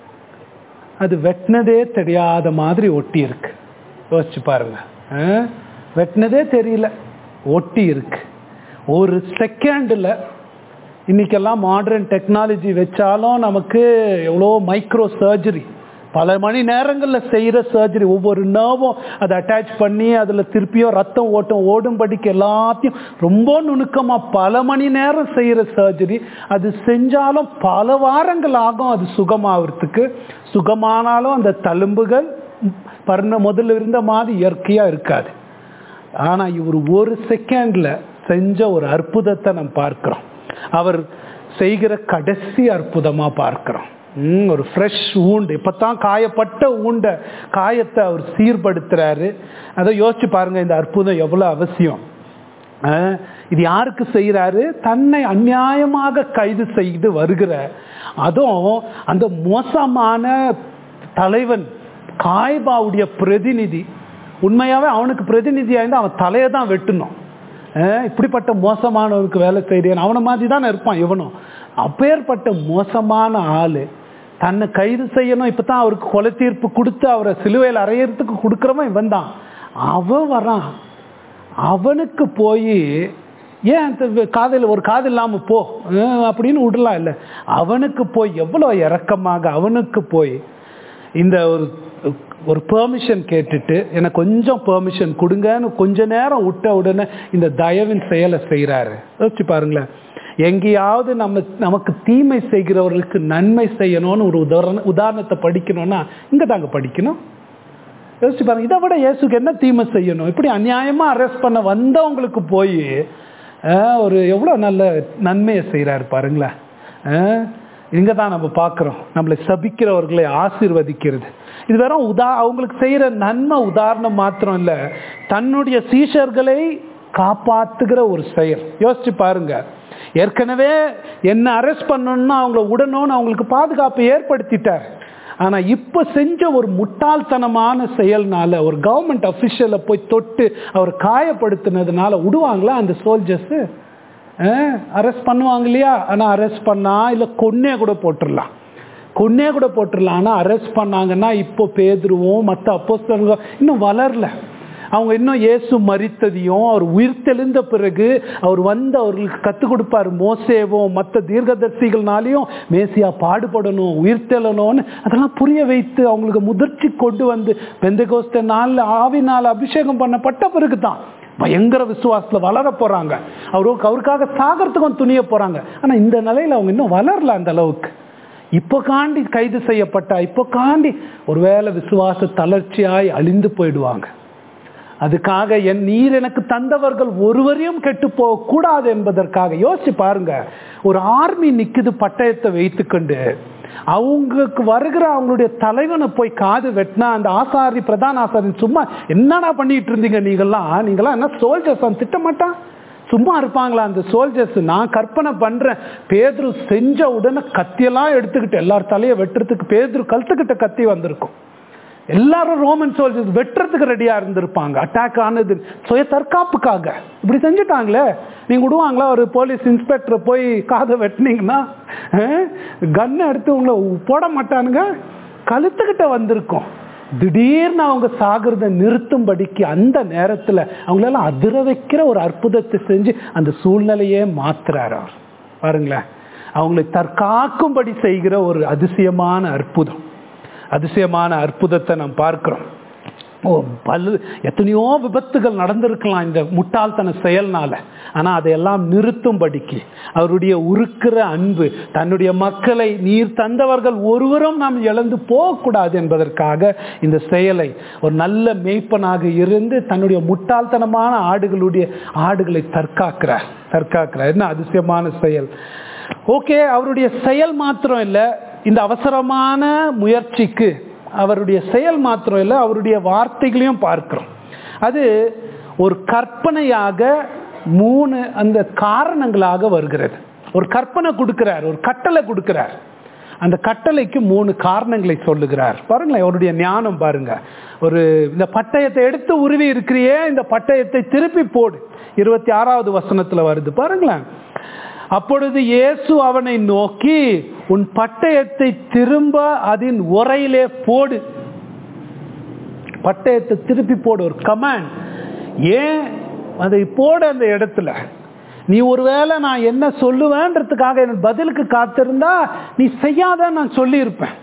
அது வெட்டினதே தெரியாத மாதிரி ஒட்டி இருக்கு யோசிச்சு பாருங்க ஆ? வெட்டினதே தெரியல ஒட்டி இருக்கு ஒரு செகண்டில் இன்னைக்கெல்லாம் மாடர்ன் டெக்னாலஜி வச்சாலும் நமக்கு எவ்வளோ மைக்ரோ சர்ஜரி பல மணி நேரங்களில் செய்கிற சர்ஜரி ஒவ்வொரு நர்வும் அதை அட்டாச் பண்ணி அதில் திருப்பியும் ரத்தம் ஓட்டம் ஓடும்படிக்கு எல்லாத்தையும் ரொம்ப நுணுக்கமாக பல மணி நேரம் செய்கிற சர்ஜரி அது செஞ்சாலும் பல வாரங்கள் ஆகும் அது சுகமாகறதுக்கு சுகமானாலும் அந்த தழும்புகள் பர்ண முதல்ல இருந்த மாதிரி இயற்கையாக இருக்காது ஆனால் இவர் ஒரு செகண்டில் செஞ்ச ஒரு அற்புதத்தை நம்ம பார்க்கிறோம் அவர் செய்கிற கடைசி அற்புதமாக பார்க்கிறோம் ம், ஒரு ஃப்ரெஷ் ஊண்டு இப்போ தான் காயப்பட்ட ஊண்டை காயத்தை அவர் சீர்படுத்துறாரு அதை யோசிச்சு பாருங்க இந்த அற்புதம் எவ்வளோ அவசியம் ஆ, இது யாருக்கு செய்கிறாரு தன்னை அநியாயமாக கைது செய்து வருகிற அதுவும் அந்த மோசமான தலைவன் காய்பாவுடைய பிரதிநிதி உண்மையாவே அவனுக்கு பிரதிநிதியாக இருந்தால் அவன் தலையை தான் வெட்டணும் அஹ் இப்படிப்பட்ட மோசமானவனுக்கு வேலை செய்கிறேன் அவனை மாதிரி தானே இருப்பான் இவனும் அப்பேற்பட்ட மோசமான ஆளு தன்னை கைது செய்யணும் இப்போ தான் அவருக்கு கொலை தீர்ப்பு கொடுத்து அவரை சிலுவையில் அறையறதுக்கு கொடுக்குறவன் இவன் தான் அவன் வரான் அவனுக்கு போய் ஏன் அந்த காதல் ஒரு காது இல்லாமல் போ அஹ் அப்படின்னு விடலாம் இல்லை அவனுக்கு போய் எவ்வளோ இறக்கமாக அவனுக்கு போய் இந்த ஒரு ஒரு பெர்மிஷன் கேட்டுட்டு எனக்கு கொஞ்சம் பெர்மிஷன் கொடுங்கன்னு கொஞ்ச நேரம் விட்ட உடனே இந்த தயவின் செயலை செய்கிறாரு யோசிச்சு பாருங்களேன் எங்கேயாவது நம்ம நமக்கு தீமை செய்கிறவர்களுக்கு நன்மை செய்யணும்னு ஒரு உதாரண உதாரணத்தை படிக்கணும்னா இங்கே தாங்க படிக்கணும் யோசிச்சு பாருங்க இதை விட இயேசுக்கு என்ன தீமை செய்யணும் இப்படி அநியாயமா அரெஸ்ட் பண்ண வந்தவங்களுக்கு போய் அஹ், ஒரு எவ்வளோ நல்ல நன்மையை செய்கிறாரு பாருங்களேன் அஹ், இங்க தான் நம்ம பார்க்குறோம் நம்மளை சபிக்கிறவர்களை ஆசீர்வதிக்கிறது இது வெறும் உதா அவங்களுக்கு செய்கிற நன்மை உதாரணம் மாத்திரம் இல்லை தன்னுடைய சீஷர்களை காப்பாத்துகிற ஒரு செயல் யோசிச்சு பாருங்க ஏற்கனவே என்ன அரெஸ்ட் பண்ணணும்னா அவங்கள விடணும்னு அவங்களுக்கு பாதுகாப்பு ஏற்படுத்திட்டார் ஆனா இப்ப செஞ்ச ஒரு முட்டாள்தனமான செயல்னால ஒரு கவர்மெண்ட் அபிஷியலை போய் தொட்டு அவர் காயப்படுத்தினதுனால விடுவாங்களா அந்த சோல்ஜர்ஸ் அரெஸ்ட் பண்ணுவாங்க இல்லையா ஆனா அரெஸ்ட் பண்ணா இல்ல கொன்னே கூட போட்டுடலாம் கொன்னே கூட போட்டுடலாம் ஆனா அரெஸ்ட் பண்ணாங்கன்னா இப்போ பேதுருவோம் மற்ற அப்போஸ்தலங்க இன்னும் வளரல அவங்க இன்னும் இயேசு மரித்ததையும் அவர் உயிர் தெளிந்த பிறகு அவர் வந்து அவர்களுக்கு கற்றுக் கொடுப்பார் மோசேவும் மற்ற தீர்க்கதர்சிகள்னாலையும் மேசியா பாடுபடணும் உயிர் தெழணும்னு அதெல்லாம் புரிய வைத்து அவங்களுக்கு முதிர்ச்சி கொண்டு வந்து பெந்தகோஸ்த நாளில் ஆவினால் அபிஷேகம் பண்ணப்பட்ட பிறகு தான் பயங்கர விசுவாசத்துல வளர போறாங்க அவருக்கு அவருக்காக சாகரத்துக்கும் துணிய போறாங்க ஆனா இந்த நிலையில அவங்க இன்னும் வளரல அந்த அளவுக்கு இப்போ காண்டி கைது செய்யப்பட்டா இப்போ காண்டி ஒருவேளை விசுவாச தளர்ச்சியாய் அழிந்து போயிடுவாங்க அதுக்காக என் நீர் எனக்கு தந்தவர்கள் ஒருவரையும் கெட்டு போக கூடாது என்பதற்காக யோசிச்சு பாருங்க ஒரு ஆர்மி நிக்குது பட்டயத்தை வைத்துக்கொண்டு அவங்களுக்கு வருகிற அவங்களுடைய தலைவனை போய் காது வெட்டினா அந்த ஆசாரி பிரதான ஆசாரி சும்மா என்னடா பண்ணிட்டு இருந்தீங்க நீங்கெல்லாம் நீங்களாம் என்ன சோல்ஜர்ஸ் திட்ட மாட்டான் சும்மா இருப்பாங்களா அந்த சோல்ஜர்ஸ் நான் கற்பனை பண்றேன் பேதுரு செஞ்ச உடனே கத்தியெல்லாம் எடுத்துக்கிட்டு எல்லார் தலையை வெட்டுறதுக்கு பேதுரு கழுத்துக்கிட்ட கத்தி வந்திருக்கும் எல்லாரும் ரோமன் சோல்ஜர்ஸ் வெட்டுறதுக்கு ரெடியா இருந்திருப்பாங்க அட்டாக் ஆனது சுய தற்காப்புக்காக இப்படி செஞ்சுட்டாங்களே நீங்க விடுவாங்களா ஒரு போலீஸ் இன்ஸ்பெக்டரை போய் காதை வெட்டினீங்கன்னா கன்னை எடுத்து உங்களை போட மாட்டானுங்க கழுத்துக்கிட்ட வந்திருக்கும் திடீர்னு அவங்க சாகிறத நிறுத்தும்படிக்கு அந்த நேரத்தில் அவங்களெல்லாம் அதிர வைக்கிற ஒரு அற்புதத்தை செஞ்சு அந்த சூழ்நிலையே மாத்துறாரு அவர் பாருங்களேன் அவங்களை தற்காக்கும்படி செய்கிற ஒரு அதிசயமான அற்புதம் அதிசயமான அற்புதத்தை நாம் பார்க்கிறோம் ஓ பல்லு எத்தனையோ விபத்துகள் நடந்திருக்கலாம் இந்த முட்டாள்தன செயல்னால ஆனா அதையெல்லாம் நிறுத்தும்படிக்கு அவருடைய உருக்கிற அன்பு தன்னுடைய மக்களை நீர் தந்தவர்கள் ஒருவரும் நாம் இழந்து போகக்கூடாது என்பதற்காக இந்த செயலை ஒரு நல்ல மேய்ப்பனாக இருந்து தன்னுடைய முட்டாள்தனமான ஆடுகளுடைய ஆடுகளை தற்காக்கிறார் தற்காக்கிறார் என்ன அதிசயமான செயல் ஓகே அவருடைய செயல் மாத்திரம் இல்லை இந்த அவசரமான முயற்சிக்கு அவருடைய செயல் மாத்திரம் இல்லை அவருடைய வார்த்தைகளையும் பார்க்கிறோம் அது ஒரு கற்பனையாக மூணு அந்த காரணங்களாக வருகிறது ஒரு கற்பனை கொடுக்கிறார் ஒரு கட்டளை கொடுக்கிறார் அந்த கட்டளைக்கு மூணு காரணங்களை சொல்லுகிறார் பாருங்களேன் அவருடைய ஞானம் பாருங்க ஒரு இந்த பட்டயத்தை எடுத்து உருவி இருக்கிறியே இந்த பட்டயத்தை திருப்பி போடு இருபத்தி ஆறாவது வசனத்துல வருது பாருங்களேன் அப்பொழுது இயேசு அவனை நோக்கி உன் பட்டயத்தை திரும்ப அதன் உரையிலே போடு பட்டயத்தை திருப்பி போடு ஒரு கமாண்ட் ஏன் அதை போட அந்த இடத்துல நீ ஒருவேளை நான் என்ன சொல்லுவேன்றதுக்காக என் பதிலுக்கு காத்திருந்தா நீ செய்யாத நான் சொல்லியிருப்பேன்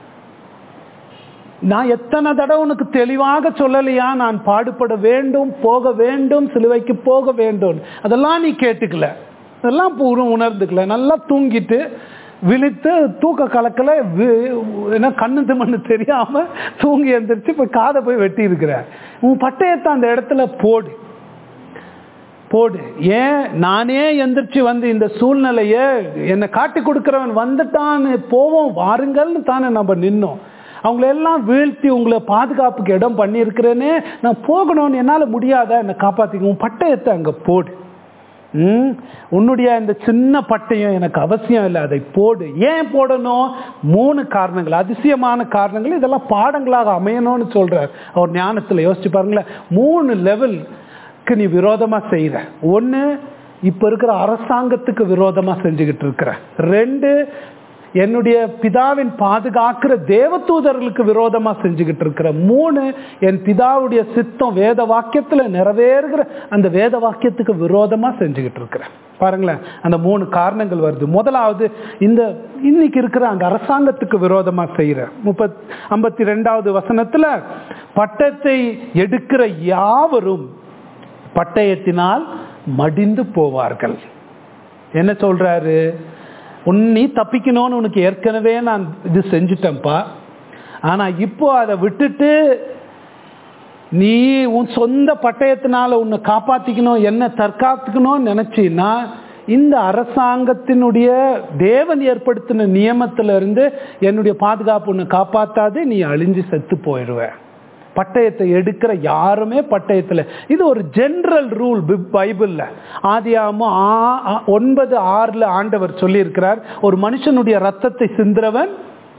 நான் எத்தனை தடவை உனக்கு தெளிவாக சொல்லலையா நான் பாடுபட வேண்டும் போக வேண்டும் சிலுவைக்கு போக வேண்டும் அதெல்லாம் நீ கேட்டுக்கல அதெல்லாம் பூரும் உணர்ந்துக்கல நல்லா தூங்கிட்டு விழித்து தூக்க கலக்கல என்ன கண்ணு மண்ணு தெரியாம தூங்கி எழுந்திரிச்சு இப்போ காதை போய் வெட்டி இருக்கிற உன் பட்டயத்தை அந்த இடத்துல போடு போடு ஏன் நானே எந்திரிச்சு வந்து இந்த சூழ்நிலைய என்னை காட்டி கொடுக்கிறவன் வந்துட்டான்னு போவோம் வாருங்கள்னு தானே நம்ம நின்னோம் அவங்கள எல்லாம் வீழ்த்தி உங்களை பாதுகாப்புக்கு இடம் பண்ணியிருக்கிறேனே நான் போகணும்னு என்னால் முடியாத என்னை காப்பாற்றிக்க உன் பட்டயத்தை அங்கே போடு ம் உன்னுடைய இந்த சின்ன பட்டயம் எனக்கு அவசியம் இல்லை அதை போடு ஏன் போடணும் மூணு காரணங்கள் அதிசயமான காரணங்கள் இதெல்லாம் பாடங்களாக அமையணும்னு சொல்றார் அவர் ஞானத்தில் யோசிச்சு பாருங்களேன் மூணு லெவலுக்கு நீ விரோதமாக செய்கிற ஒன்று இப்போ இருக்கிற அரசாங்கத்துக்கு விரோதமாக செஞ்சுக்கிட்டு இருக்கிற ரெண்டு என்னுடைய பிதாவின் பாதுகாக்கிற தேவதூதர்களுக்கு விரோதமா செஞ்சுக்கிட்டு இருக்கிற மூணு என் பிதாவுடைய சித்தம் வேத வாக்கியத்துல நிறைவேறுகிற அந்த வேத வாக்கியத்துக்கு விரோதமா செஞ்சுக்கிட்டு இருக்கிறேன் பாருங்களேன் அந்த மூணு காரணங்கள் வருது முதலாவது இந்த இன்னைக்கு இருக்கிற அந்த அரசாங்கத்துக்கு விரோதமா செய்யற முப்பத் ஐம்பத்தி ரெண்டாவது வசனத்துல பட்டத்தை எடுக்கிற யாவரும் பட்டயத்தினால் மடிந்து போவார்கள் என்ன சொல்றாரு உன் நீ தப்பிக்கணும்னு உனக்கு ஏற்கனவே நான் இது செஞ்சுட்டேன்ப்பா ஆனா இப்போ அதை விட்டுட்டு நீ உன் சொந்த பட்டயத்தினால உன்னை காப்பாத்திக்கணும் என்ன தற்காத்துக்கணும்னு நினைச்சின்னா இந்த அரசாங்கத்தினுடைய தேவன் ஏற்படுத்தின நியமத்துல இருந்து என்னுடைய பாதுகாப்பு உன்னை காப்பாத்தாது நீ அழிஞ்சு செத்து போயிடுவ பட்டயத்தை எடுக்கிற யாருமே பட்டயத்தில் இது ஒரு ஜென்ரல் ரூல் பைபிளில் ஆதியாம ஒன்பது ஆறில் ஆண்டவர் சொல்லியிருக்கிறார் ஒரு மனுஷனுடைய ரத்தத்தை சிந்துறவன்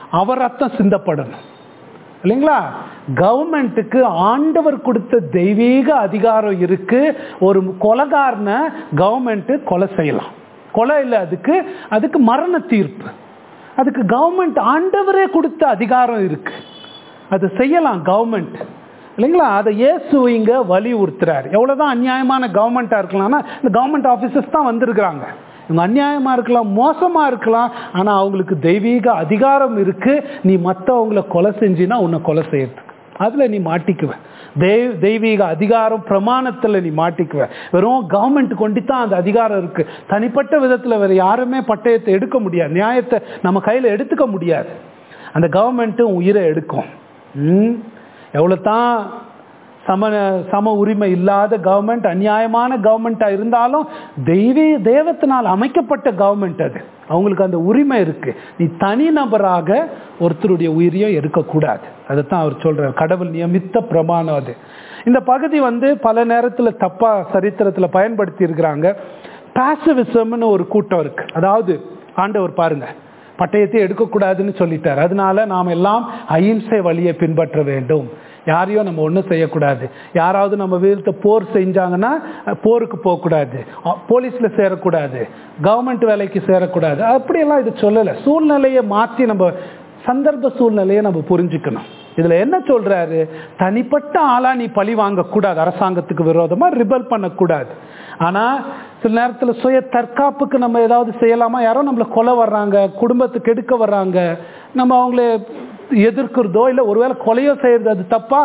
அவர் ரத்தம் சிந்தப்படணும் இல்லைங்களா கவர்மெண்ட்டுக்கு ஆண்டவர் கொடுத்த தெய்வீக அதிகாரம் இருக்கு ஒரு கொலைகாரனை கவர்மெண்ட் கொலை செய்யலாம் கொலை இல்லை அதுக்கு அதுக்கு மரண தீர்ப்பு அதுக்கு கவர்மெண்ட் ஆண்டவரே கொடுத்த அதிகாரம் இருக்கு அது செய்யலாம் கவர்மெண்ட் இல்லைங்களா அதை இயேசு இங்க வலியுறுத்துறாரு எவ்வளவுதான் அநியாயமான கவர்மெண்டா இருக்கலாம்னா இந்த கவர்மெண்ட் ஆபீசர்ஸ் தான் வந்திருக்கிறாங்க இவங்க அநியாயமா இருக்கலாம் மோசமா இருக்கலாம் ஆனா அவங்களுக்கு தெய்வீக அதிகாரம் இருக்கு நீ மற்றவங்கள கொலை செஞ்சினா உன்னை கொலை செய்யறதுக்கு அதுல நீ மாட்டிக்குவ தெய்வ தெய்வீக அதிகாரம் பிரமாணத்துல நீ மாட்டிக்குவ வெறும் கவர்மெண்ட் கொண்டு தான் அந்த அதிகாரம் இருக்கு தனிப்பட்ட விதத்துல வேற யாருமே பட்டயத்தை எடுக்க முடியாது நியாயத்தை நம்ம கையில எடுத்துக்க முடியாது அந்த கவர்மெண்ட்டும் உயிரை எடுக்கும் ம் எவ்வளோ தான் சம சம உரிமை இல்லாத கவர்மெண்ட் அநியாயமான கவர்மெண்ட்டாக இருந்தாலும் தெய்வீ தெய்வத்தினால் அமைக்கப்பட்ட கவர்மெண்ட் அது அவங்களுக்கு அந்த உரிமை இருக்கு நீ தனி நபராக ஒருத்தருடைய உயிரையும் எடுக்கக்கூடாது அதைத்தான் அவர் சொல்றார் கடவுள் நியமித்த பிரமாணம் அது இந்த பகுதி வந்து பல நேரத்தில் தப்பா சரித்திரத்தில் பயன்படுத்தி இருக்கிறாங்க பாசிவிசம்னு ஒரு கூட்டம் இருக்கு அதாவது ஆண்டவர் பாருங்க பட்டயத்தை எடுக்கக்கூடாதுன்னு சொல்லிட்டார் அதனால நாம் எல்லாம் அஹிம்சை வழியை பின்பற்ற வேண்டும் யாரையும் நம்ம ஒன்றும் செய்யக்கூடாது யாராவது நம்ம வீரத்தை போர் செஞ்சாங்கன்னா போருக்கு போகக்கூடாது போலீஸில் சேரக்கூடாது கவர்மெண்ட் வேலைக்கு சேரக்கூடாது அப்படியெல்லாம் இது சொல்லலை சூழ்நிலையை மாற்றி நம்ம சந்தர்ப்ப சூழ்நிலையை நம்ம புரிஞ்சுக்கணும் இதில் என்ன சொல்றாரு தனிப்பட்ட ஆளா நீ பழி வாங்கக்கூடாது அரசாங்கத்துக்கு விரோதமாக ரிபல் பண்ணக்கூடாது ஆனால் சில நேரத்தில் சுய தற்காப்புக்கு நம்ம ஏதாவது செய்யலாமா யாரோ நம்மளை கொலை வர்றாங்க குடும்பத்துக்கு எடுக்க வர்றாங்க நம்ம அவங்கள எதிர்க்கிறதோ இல்லை ஒருவேளை கொலையோ செய்யறது அது தப்பா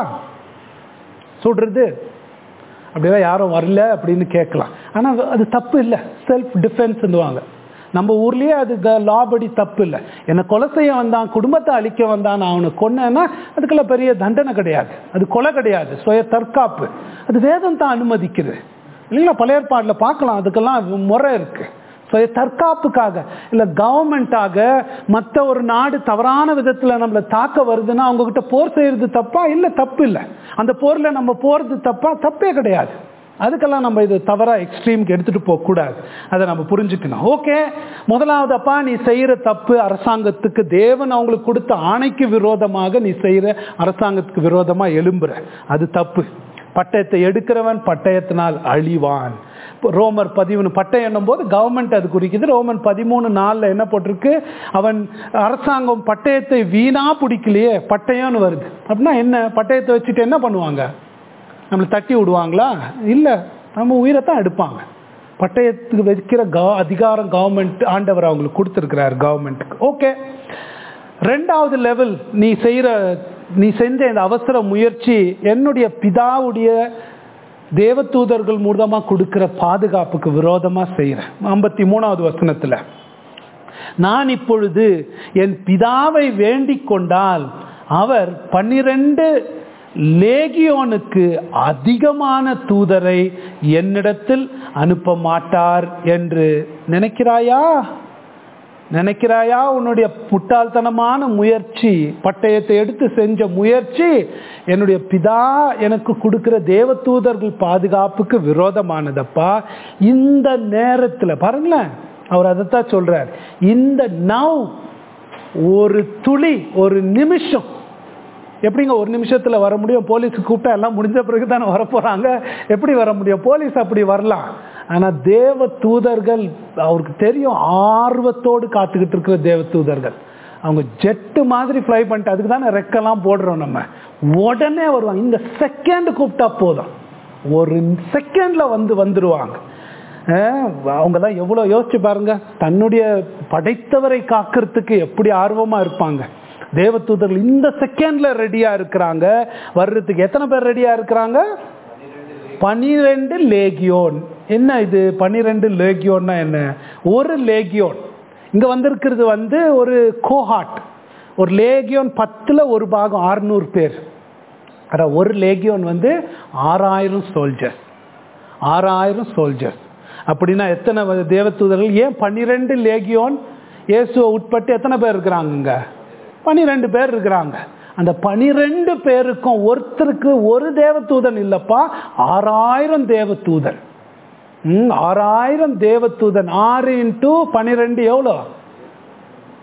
சுடுறது அப்படிலாம் யாரும் வரல அப்படின்னு கேட்கலாம் ஆனால் அது தப்பு இல்லை செல்ஃப் டிஃபென்ஸ்ன்னுவாங்க நம்ம ஊர்லயே அது லா படி தப்பு இல்லை என்னை கொலை செய்ய வந்தான் குடும்பத்தை அழிக்க வந்தான் நான் அவனை கொன்னேன்னா அதுக்கெல்லாம் பெரிய தண்டனை கிடையாது அது கொலை கிடையாது சுய தற்காப்பு அது வேதம் தான் அனுமதிக்குது இல்லைங்களா பழைய ஏற்பாட்டில் பார்க்கலாம் அதுக்கெல்லாம் முறை இருக்கு சுய தற்காப்புக்காக இல்லை கவர்மெண்ட்டாக மற்ற ஒரு நாடு தவறான விதத்தில் நம்மளை தாக்க வருதுன்னா அவங்கக்கிட்ட போர் செய்யறது தப்பா இல்லை தப்பு இல்லை அந்த போரில் நம்ம போகிறது தப்பா தப்பே கிடையாது அதுக்கெல்லாம் நம்ம இது தவறாக எக்ஸ்ட்ரீமுக்கு எடுத்துகிட்டு போகக்கூடாது அதை நம்ம புரிஞ்சுக்கணும் ஓகே முதலாவது அப்பா நீ செய்கிற தப்பு அரசாங்கத்துக்கு தேவன் அவங்களுக்கு கொடுத்த ஆணைக்கு விரோதமாக நீ செய்கிற அரசாங்கத்துக்கு விரோதமாக எழும்புற அது தப்பு பட்டயத்தை எடுக்கிறவன் பட்டயத்தினால் அழிவான் ரோமர் பதிமூணு பட்டயம் என்னும் போது கவர்மெண்ட் அது குறிக்குது ரோமன் பதிமூணு நாளில் என்ன போட்டிருக்கு அவன் அரசாங்கம் பட்டயத்தை வீணா பிடிக்கலையே பட்டயம்னு வருது அப்படின்னா என்ன பட்டயத்தை வச்சுட்டு என்ன பண்ணுவாங்க நம்மளை தட்டி விடுவாங்களா இல்லை நம்ம உயிரை தான் எடுப்பாங்க பட்டயத்துக்கு வைக்கிற க அதிகாரம் கவர்மெண்ட் ஆண்டவர் அவங்களுக்கு கொடுத்துருக்கிறார் கவர்மெண்ட்டுக்கு ஓகே ரெண்டாவது லெவல் நீ செய்கிற நீ செஞ்ச இந்த அவசர முயற்சி என்னுடைய பிதாவுடைய தேவதூதர்கள் மூலமாக கொடுக்கிற பாதுகாப்புக்கு விரோதமாக செய்கிறேன் ஐம்பத்தி மூணாவது வசனத்தில் நான் இப்பொழுது என் பிதாவை வேண்டிக் கொண்டால் அவர் பன்னிரண்டு லேகியோனுக்கு அதிகமான தூதரை என்னிடத்தில் அனுப்ப மாட்டார் என்று நினைக்கிறாயா நினைக்கிறாயா உன்னுடைய முட்டாள்தனமான முயற்சி பட்டயத்தை எடுத்து செஞ்ச முயற்சி என்னுடைய பிதா எனக்கு கொடுக்கிற தேவதூதர்கள் பாதுகாப்புக்கு விரோதமானதப்பா இந்த நேரத்தில் பாருங்களேன் அவர் அதைத்தான் சொல்றார் இந்த நவ் ஒரு துளி ஒரு நிமிஷம் எப்படிங்க ஒரு நிமிஷத்துல வர முடியும் போலீஸ் கூப்பிட்டா எல்லாம் முடிஞ்ச பிறகு தானே வரப்போறாங்க எப்படி வர முடியும் போலீஸ் அப்படி வரலாம் ஆனா தேவ தூதர்கள் அவருக்கு தெரியும் ஆர்வத்தோடு காத்துக்கிட்டு இருக்கிற தேவ தூதர்கள் அவங்க ஜெட்டு மாதிரி ஃப்ளை பண்ணிட்டு அதுக்கு தானே ரெக்கெல்லாம் போடுறோம் நம்ம உடனே வருவாங்க இந்த செகண்ட் கூப்பிட்டா போதும் ஒரு செகண்ட்ல வந்து வந்துருவாங்க அவங்க தான் எவ்வளோ யோசிச்சு பாருங்க தன்னுடைய படைத்தவரை காக்கிறதுக்கு எப்படி ஆர்வமா இருப்பாங்க தேவதூதர்கள் இந்த செகண்ட்ல ரெடியா இருக்கிறாங்க வர்றதுக்கு எத்தனை பேர் ரெடியா இருக்கிறாங்க பனிரெண்டு லேகியோன் என்ன இது பனிரெண்டு லேகியோன்னா என்ன ஒரு லேகியோன் இங்க வந்திருக்கிறது வந்து ஒரு கோஹாட் ஒரு லேகியோன் பத்துல ஒரு பாகம் ஆறுநூறு பேர் அதான் ஒரு லேகியோன் வந்து ஆறாயிரம் சோல்ஜர்ஸ் ஆறாயிரம் சோல்ஜர்ஸ் அப்படின்னா எத்தனை தேவதூதர்கள் ஏன் பன்னிரெண்டு லேகியோன் இயேசுவை உட்பட்டு எத்தனை பேர் இருக்கிறாங்க பனிரெண்டு பேர் இருக்கிறாங்க அந்த பனிரெண்டு பேருக்கும் ஒருத்தருக்கு ஒரு தேவதூதன் இல்லப்பா ஆறாயிரம் தேவதூதன் ம் ஆறாயிரம் தேவதூதன் ஆறு இன்டூ பனிரெண்டு எவ்வளோ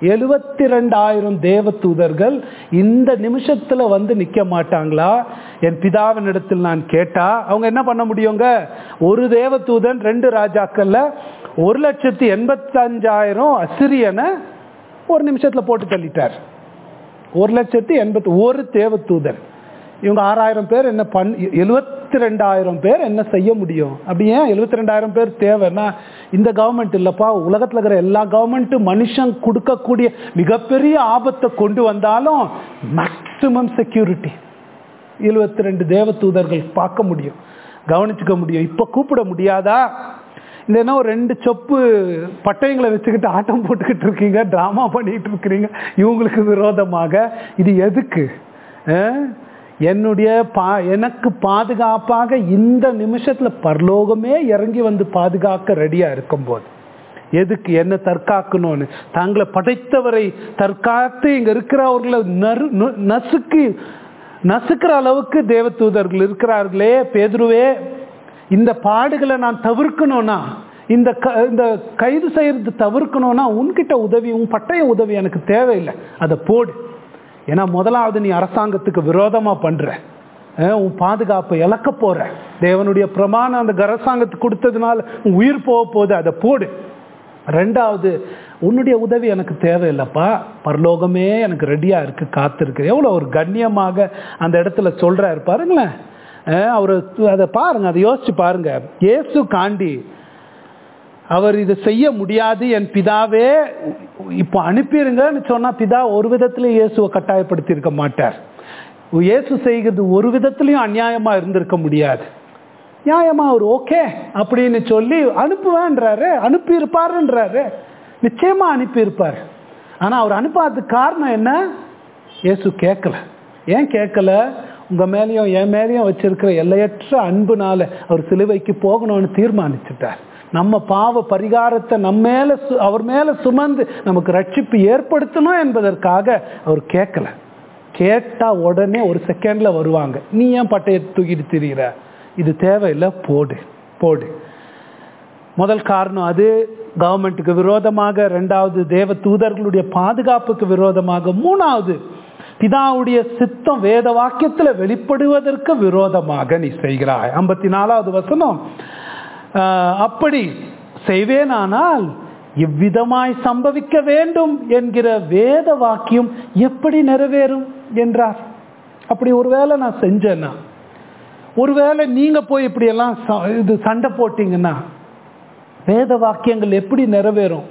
எழுபத்தி ரெண்டாயிரம் தேவ தூதர்கள் இந்த நிமிஷத்துல வந்து நிக்க மாட்டாங்களா என் பிதாவின் இடத்தில் நான் கேட்டா அவங்க என்ன பண்ண முடியுங்க ஒரு தேவ தூதன் ரெண்டு ராஜாக்கள்ல ஒரு லட்சத்தி எண்பத்தஞ்சாயிரம் அசிரியனை ஒரு நிமிஷத்துல போட்டு தள்ளிட்டார் ஒரு லட்சத்தி எண்பத்தி ஒரு தேவ தூதன் இவங்க ஆறாயிரம் பேர் என்ன பண் எழுபத்தி ரெண்டாயிரம் பேர் என்ன செய்ய முடியும் அப்படி ஏன் எழுபத்தி ரெண்டாயிரம் பேர் தேவைன்னா இந்த கவர்மெண்ட் இல்லப்பா உலகத்தில் இருக்கிற எல்லா கவர்மெண்ட்டும் மனுஷன் கொடுக்கக்கூடிய மிகப்பெரிய ஆபத்தை கொண்டு வந்தாலும் மேக்சிமம் செக்யூரிட்டி எழுபத்தி ரெண்டு தேவ தூதர்கள் பார்க்க முடியும் கவனிச்சுக்க முடியும் இப்போ கூப்பிட முடியாதா இந்த என்ன ஒரு ரெண்டு சொப்பு பட்டயங்களை வச்சுக்கிட்டு ஆட்டம் போட்டுக்கிட்டு இருக்கீங்க ட்ராமா பண்ணிட்டு இருக்கிறீங்க இவங்களுக்கு விரோதமாக இது எதுக்கு அஹ்? என்னுடைய பா எனக்கு பாதுகாப்பாக இந்த நிமிஷத்துல பரலோகமே இறங்கி வந்து பாதுகாக்க ரெடியா இருக்கும்போது எதுக்கு என்ன தற்காக்கணும்னு தாங்களை படைத்தவரை தற்காத்து இங்க இருக்கிறவர்களை நறு நு- நசுக்கி நசுக்கிற அளவுக்கு தேவதூதர்கள் இருக்கிறார்களே பேதுருவே இந்த பாடுகளை நான் தவிர்க்கணும்னா இந்த க- இந்த கைது செய்யறது தவிர்க்கணும்னா உன்கிட்ட உதவி உன் பட்டய உதவி எனக்கு தேவையில்லை அதை போடு ஏன்னா முதலாவது நீ அரசாங்கத்துக்கு விரோதமா பண்ற அஹ் உன் பாதுகாப்பை இழக்க போற தேவனுடைய பிரமாணம் அந்த அரசாங்கத்துக்கு கொடுத்ததுனால உன் உயிர் போக போகுது அதை போடு ரெண்டாவது உன்னுடைய உதவி எனக்கு தேவையில்லைப்பா பரலோகமே எனக்கு ரெடியா இருக்கு காத்திருக்கு எவ்வளோ ஒரு கண்ணியமாக அந்த இடத்துல சொல்றாரு பாருங்களேன் அஹ் அவரு அதை பாருங்க அதை யோசிச்சு பாருங்க இயேசு காண்டி அவர் இது செய்ய முடியாது என் பிதாவே இப்போ அனுப்பிடுங்கன்னு சொன்னா பிதா ஒரு விதத்துல இயேசுவை கட்டாயப்படுத்தி இருக்க மாட்டார் இயேசு செய்கிறது ஒரு விதத்திலையும் அநியாயமா இருந்திருக்க முடியாது நியாயமா அவர் ஓகே அப்படின்னு சொல்லி அனுப்புவேன்றாரு அனுப்பி இருப்பாருன்றாரு நிச்சயமா அனுப்பி இருப்பார் ஆனா அவர் அனுப்பாததுக்கு காரணம் என்ன இயேசு கேட்கல ஏன் கேட்கல உங்க மேலேயும் என் மேலேயும் வச்சிருக்கிற எல்லையற்ற அன்புனால அவர் சிலுவைக்கு போகணும்னு தீர்மானிச்சுட்டார் நம்ம பாவ பரிகாரத்தை நம்ம மேல சு- அவர் மேல சுமந்து நமக்கு ரட்சிப்பு ஏற்படுத்தணும் என்பதற்காக அவர் கேட்கல கேட்டா உடனே ஒரு செகண்ட்ல வருவாங்க நீ ஏன் பட்டையை தூக்கிட்டு திரியிற இது தேவையில்லை போடு போடு முதல் காரணம் அது கவர்மெண்ட்டுக்கு விரோதமாக ரெண்டாவது தேவ தூதர்களுடைய பாதுகாப்புக்கு விரோதமாக மூணாவது பிதாவுடைய சித்தம் வேத வாக்கியத்துல வெளிப்படுவதற்கு விரோதமாக நீ செய்கிறாய் ஐம்பத்தி நாலாவது வசனம் ஆஹ், அப்படி செய்வேனானால் இவ்விதமாய் சம்பவிக்க வேண்டும் என்கிற வேத வாக்கியம் எப்படி நிறைவேறும் என்றார் அப்படி ஒருவேளை நான் செஞ்சேன்னா ஒருவேளை நீங்க போய் இப்படி எல்லாம் ச- இது சண்டை போட்டீங்கன்னா வேத வாக்கியங்கள் எப்படி நிறைவேறும்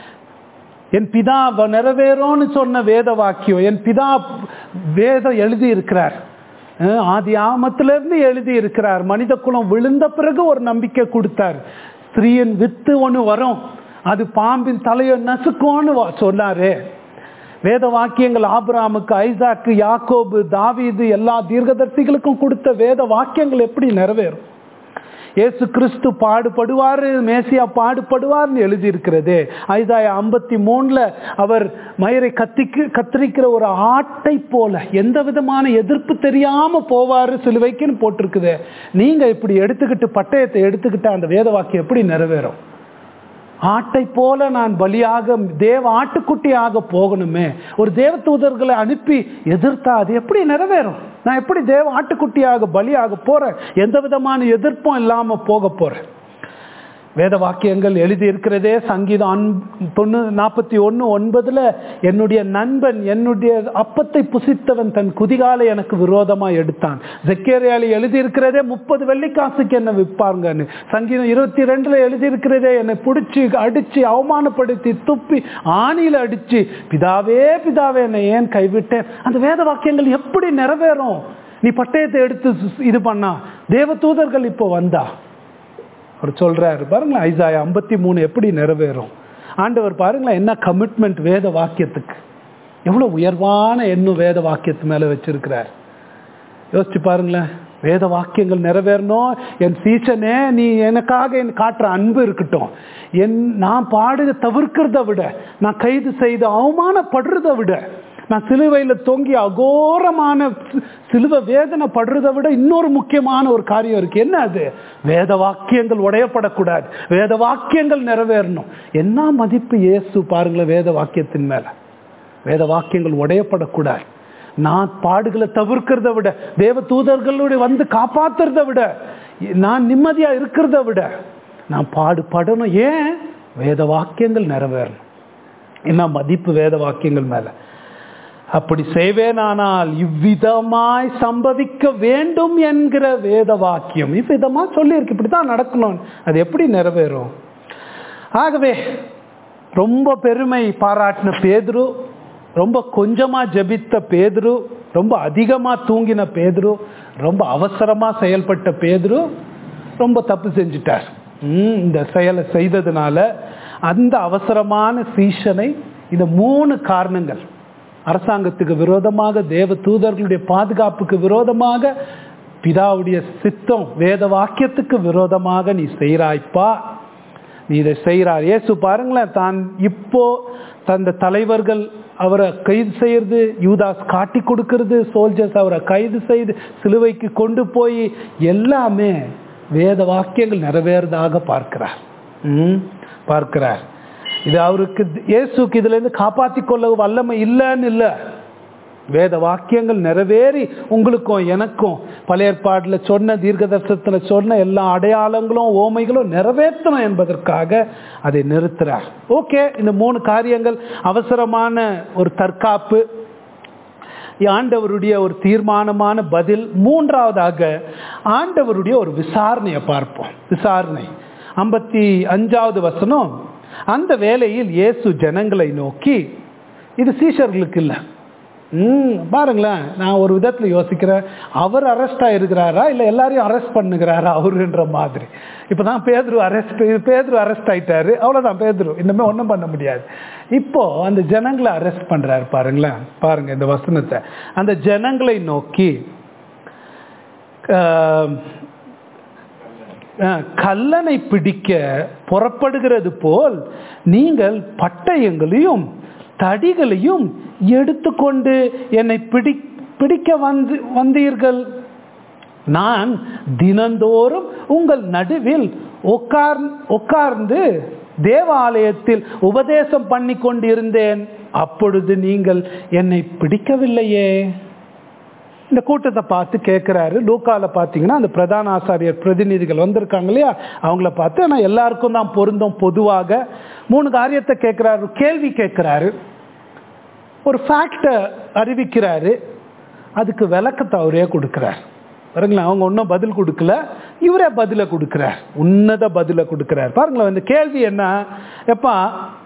என் பிதா வ- நிறைவேறும்னு சொன்ன வேத வாக்கியம் என் பிதா வேதம் எழுதி இருக்கிறார் அஹ் ஆதி ஆமத்திலிருந்து எழுதி இருக்கிறார் மனித குலம் விழுந்த பிறகு ஒரு நம்பிக்கை கொடுத்தார் ஸ்திரீயின் வித்து ஒன்று வரும் அது பாம்பின் தலையை நசுக்கும்னு வா- சொன்னாரு வேத வாக்கியங்கள் ஆபிராமுக்கு ஐசாக்கு யாக்கோபு தாவீது எல்லா தீர்க்கதரிசிகளுக்கும் கொடுத்த வேத வாக்கியங்கள் எப்படி நிறைவேறும் இயேசு கிறிஸ்து பாடுபடுவார் மேசியா பாடுபடுவார்னு எழுதி இருக்கிறது ஐசாயா ஐம்பத்தி மூணுல அவர் மயிரை கத்திக்கு கத்திரிக்கிற ஒரு ஆட்டை போல எந்த விதமான எதிர்ப்பு தெரியாம போவாரு சிலுவைக்குன்னு போட்டிருக்குது நீங்க இப்படி எடுத்துக்கிட்டு பட்டயத்தை எடுத்துக்கிட்டு அந்த வேத வாக்கியம் எப்படி நிறைவேறும் ஆட்டை போல நான் பலியாக தேவ ஆட்டுக்குட்டியாக போகணுமே ஒரு தேவ தூதர்களை அனுப்பி எதிர்த்தா அது எப்படி நிறைவேறும் நான் எப்படி தேவ ஆட்டுக்குட்டியாக பலியாக போறேன் எந்த விதமான எதிர்ப்பும் இல்லாம போக போறேன் வேத வாக்கியங்கள் எழுதி இருக்கிறதே சங்கீதம் அன்- தொண்ணூ நாற்பத்தி ஒன்று ஒன்பதுல என்னுடைய நண்பன் என்னுடைய அப்பத்தை புசித்தவன் தன் குதிகாலை எனக்கு விரோதமா எடுத்தான் ஜெக்கேரியால எழுதி இருக்கிறதே முப்பது வெள்ளிக்காசுக்கு என்ன விற்பாங்கன்னு சங்கீதம் இருபத்தி ரெண்டுல எழுதி இருக்கிறதே என்னை பிடிச்சி அடிச்சு அவமானப்படுத்தி துப்பி ஆணியில அடிச்சு பிதாவே பிதாவே என்னை ஏன் கைவிட்டேன் அந்த வேத வாக்கியங்கள் எப்படி நிறைவேறும் நீ பட்டயத்தை எடுத்து இது பண்ணா தேவ தூதர்கள் இப்போ வந்தா அவர் சொல்றாரு பாருங்களேன் ஐசாயா ஐம்பத்தி மூணு எப்படி நிறைவேறும் ஆண்டவர் பாருங்களேன் என்ன கமிட்மெண்ட் வேத வாக்கியத்துக்கு எவ்வளவு உயர்வான எண்ணம் வேத வாக்கியத்து மேல வச்சிருக்கிறார் யோசிச்சு பாருங்களேன் வேத வாக்கியங்கள் நிறைவேறணும் என் சீசனே நீ எனக்காக என் காட்டுற அன்பு இருக்கட்டும் என் நான் பாடுக தவிர்க்கிறத விட நான் கைது செய்து அவமானப்படுறத விட நான் சிலுவையில் தொங்கி அகோரமான சி- சிலுவை வேதனை படுறதை விட இன்னொரு முக்கியமான ஒரு காரியம் இருக்கு என்ன அது வேத வாக்கியங்கள் உடையப்படக்கூடாது வேத வாக்கியங்கள் நிறைவேறணும் என்ன மதிப்பு இயேசு பாருங்களேன் வேத வாக்கியத்தின் மேல வேத வாக்கியங்கள் உடையப்படக்கூடாது நான் பாடுகளை தவிர்க்கிறத விட தேவ தூதர்களுடைய வந்து காப்பாத்துறத விட நான் நிம்மதியா இருக்கிறத விட நான் பாடுபடணும் ஏன் வேத வாக்கியங்கள் நிறைவேறணும் என்ன மதிப்பு வேத வாக்கியங்கள் மேல அப்படி செய்வேனானால் இவ்விதமாய் சம்பவிக்க வேண்டும் என்கிற வேத வாக்கியம் இவ்விதமா சொல்லியிருக்கு இப்படித்தான் நடக்கணும் அது எப்படி நிறைவேறும் ஆகவே ரொம்ப பெருமை பாராட்டின பேதுரு ரொம்ப கொஞ்சமா ஜெபித்த பேதுரு ரொம்ப அதிகமா தூங்கின பேதுரு ரொம்ப அவசரமா செயல்பட்ட பேதுரு ரொம்ப தப்பு செஞ்சிட்டார் ம், இந்த செயலை செய்ததுனால அந்த அவசரமான சீஷனை இந்த மூணு காரணங்கள் அரசாங்கத்துக்கு விரோதமாக தேவ தூதர்களுடைய பாதுகாப்புக்கு விரோதமாக பிதாவுடைய சித்தம் வேத வாக்கியத்துக்கு விரோதமாக நீ செய்கிறாய்ப்பா நீ இதை செய்கிறார் இயேசு பாருங்களேன் தான் இப்போ தந்த தலைவர்கள் அவரை கைது செய்யறது யூதாஸ் காட்டி கொடுக்கறது சோல்ஜர்ஸ் அவரை கைது செய்து சிலுவைக்கு கொண்டு போய் எல்லாமே வேத வாக்கியங்கள் நிறைவேறதாக பார்க்கிறார் ம், பார்க்கிறார் இது அவருக்கு இயேசுக்கு இதுல இருந்து காப்பாத்தி கொள்ள வல்லமை இல்லைன்னு இல்லை வேத வாக்கியங்கள் நிறைவேறி உங்களுக்கும் எனக்கும் பழைய ஏற்பாடுல சொன்ன தீர்க்கதர்சனத்துல சொன்ன எல்லா அடையாளங்களும் ஓமைகளும் நிறைவேற்றணும் என்பதற்காக அதை நிறுத்துறார் ஓகே இந்த மூணு காரியங்கள் அவசரமான ஒரு தற்காப்பு ஆண்டவருடைய ஒரு தீர்மானமான பதில் மூன்றாவதாக ஆண்டவருடைய ஒரு விசாரணையை பார்ப்போம் விசாரணை ஐம்பத்தி அஞ்சாவது வசனம் அந்த வேளையில் இயேசு ஜனங்களை நோக்கி இது சீஷர்களுக்கு இல்லை ம் பாருங்களேன் நான் ஒரு விதத்தில் யோசிக்கிறேன் அவர் அரெஸ்ட் ஆயிருக்கிறாரா இல்லை எல்லாரையும் அரெஸ்ட் பண்ணுகிறாரா அவருன்ற மாதிரி இப்போ தான் பேதுரு அரெஸ்ட் பேதுரு அரெஸ்ட் ஆயிட்டாரு அவ்வளோதான் பேதுரு இன்னுமே ஒன்றும் பண்ண முடியாது இப்போ அந்த ஜனங்களை அரெஸ்ட் பண்ணுறாரு பாருங்களேன் பாருங்க இந்த வசனத்தை அந்த ஜனங்களை நோக்கி ஆஹ், ஆஹ், கல்லனை பிடிக்க புறப்படுகிறது போல் நீங்கள் பட்டயங்களையும் தடிகளையும் எடுத்துக்கொண்டு என்னை பிடி பிடிக்க வந்து வந்தீர்கள் நான் தினந்தோறும் உங்கள் நடுவில் உட்கார் உட்கார்ந்து தேவாலயத்தில் உபதேசம் பண்ணி கொண்டிருந்தேன் அப்பொழுது நீங்கள் என்னை பிடிக்கவில்லையே இந்த கூட்டத்தை பார்த்து கேட்குறாரு லூக்கால பார்த்தீங்கன்னா அந்த பிரதான ஆசாரியர் பிரதிநிதிகள் வந்திருக்காங்க இல்லையா அவங்கள பார்த்து ஆனால் எல்லாருக்கும் தான் பொருந்தும் பொதுவாக மூணு காரியத்தை கேட்குறாரு கேள்வி கேட்குறாரு ஒரு ஃபேக்டை அறிவிக்கிறாரு அதுக்கு விளக்கத்தை அவரே கொடுக்குறார் பாருங்களேன் அவங்க ஒன்றும் பதில் கொடுக்கல இவரே பதிலை கொடுக்குறார் உன்னத பதிலை கொடுக்குறார் பாருங்களேன் இந்த கேள்வி என்ன எப்பா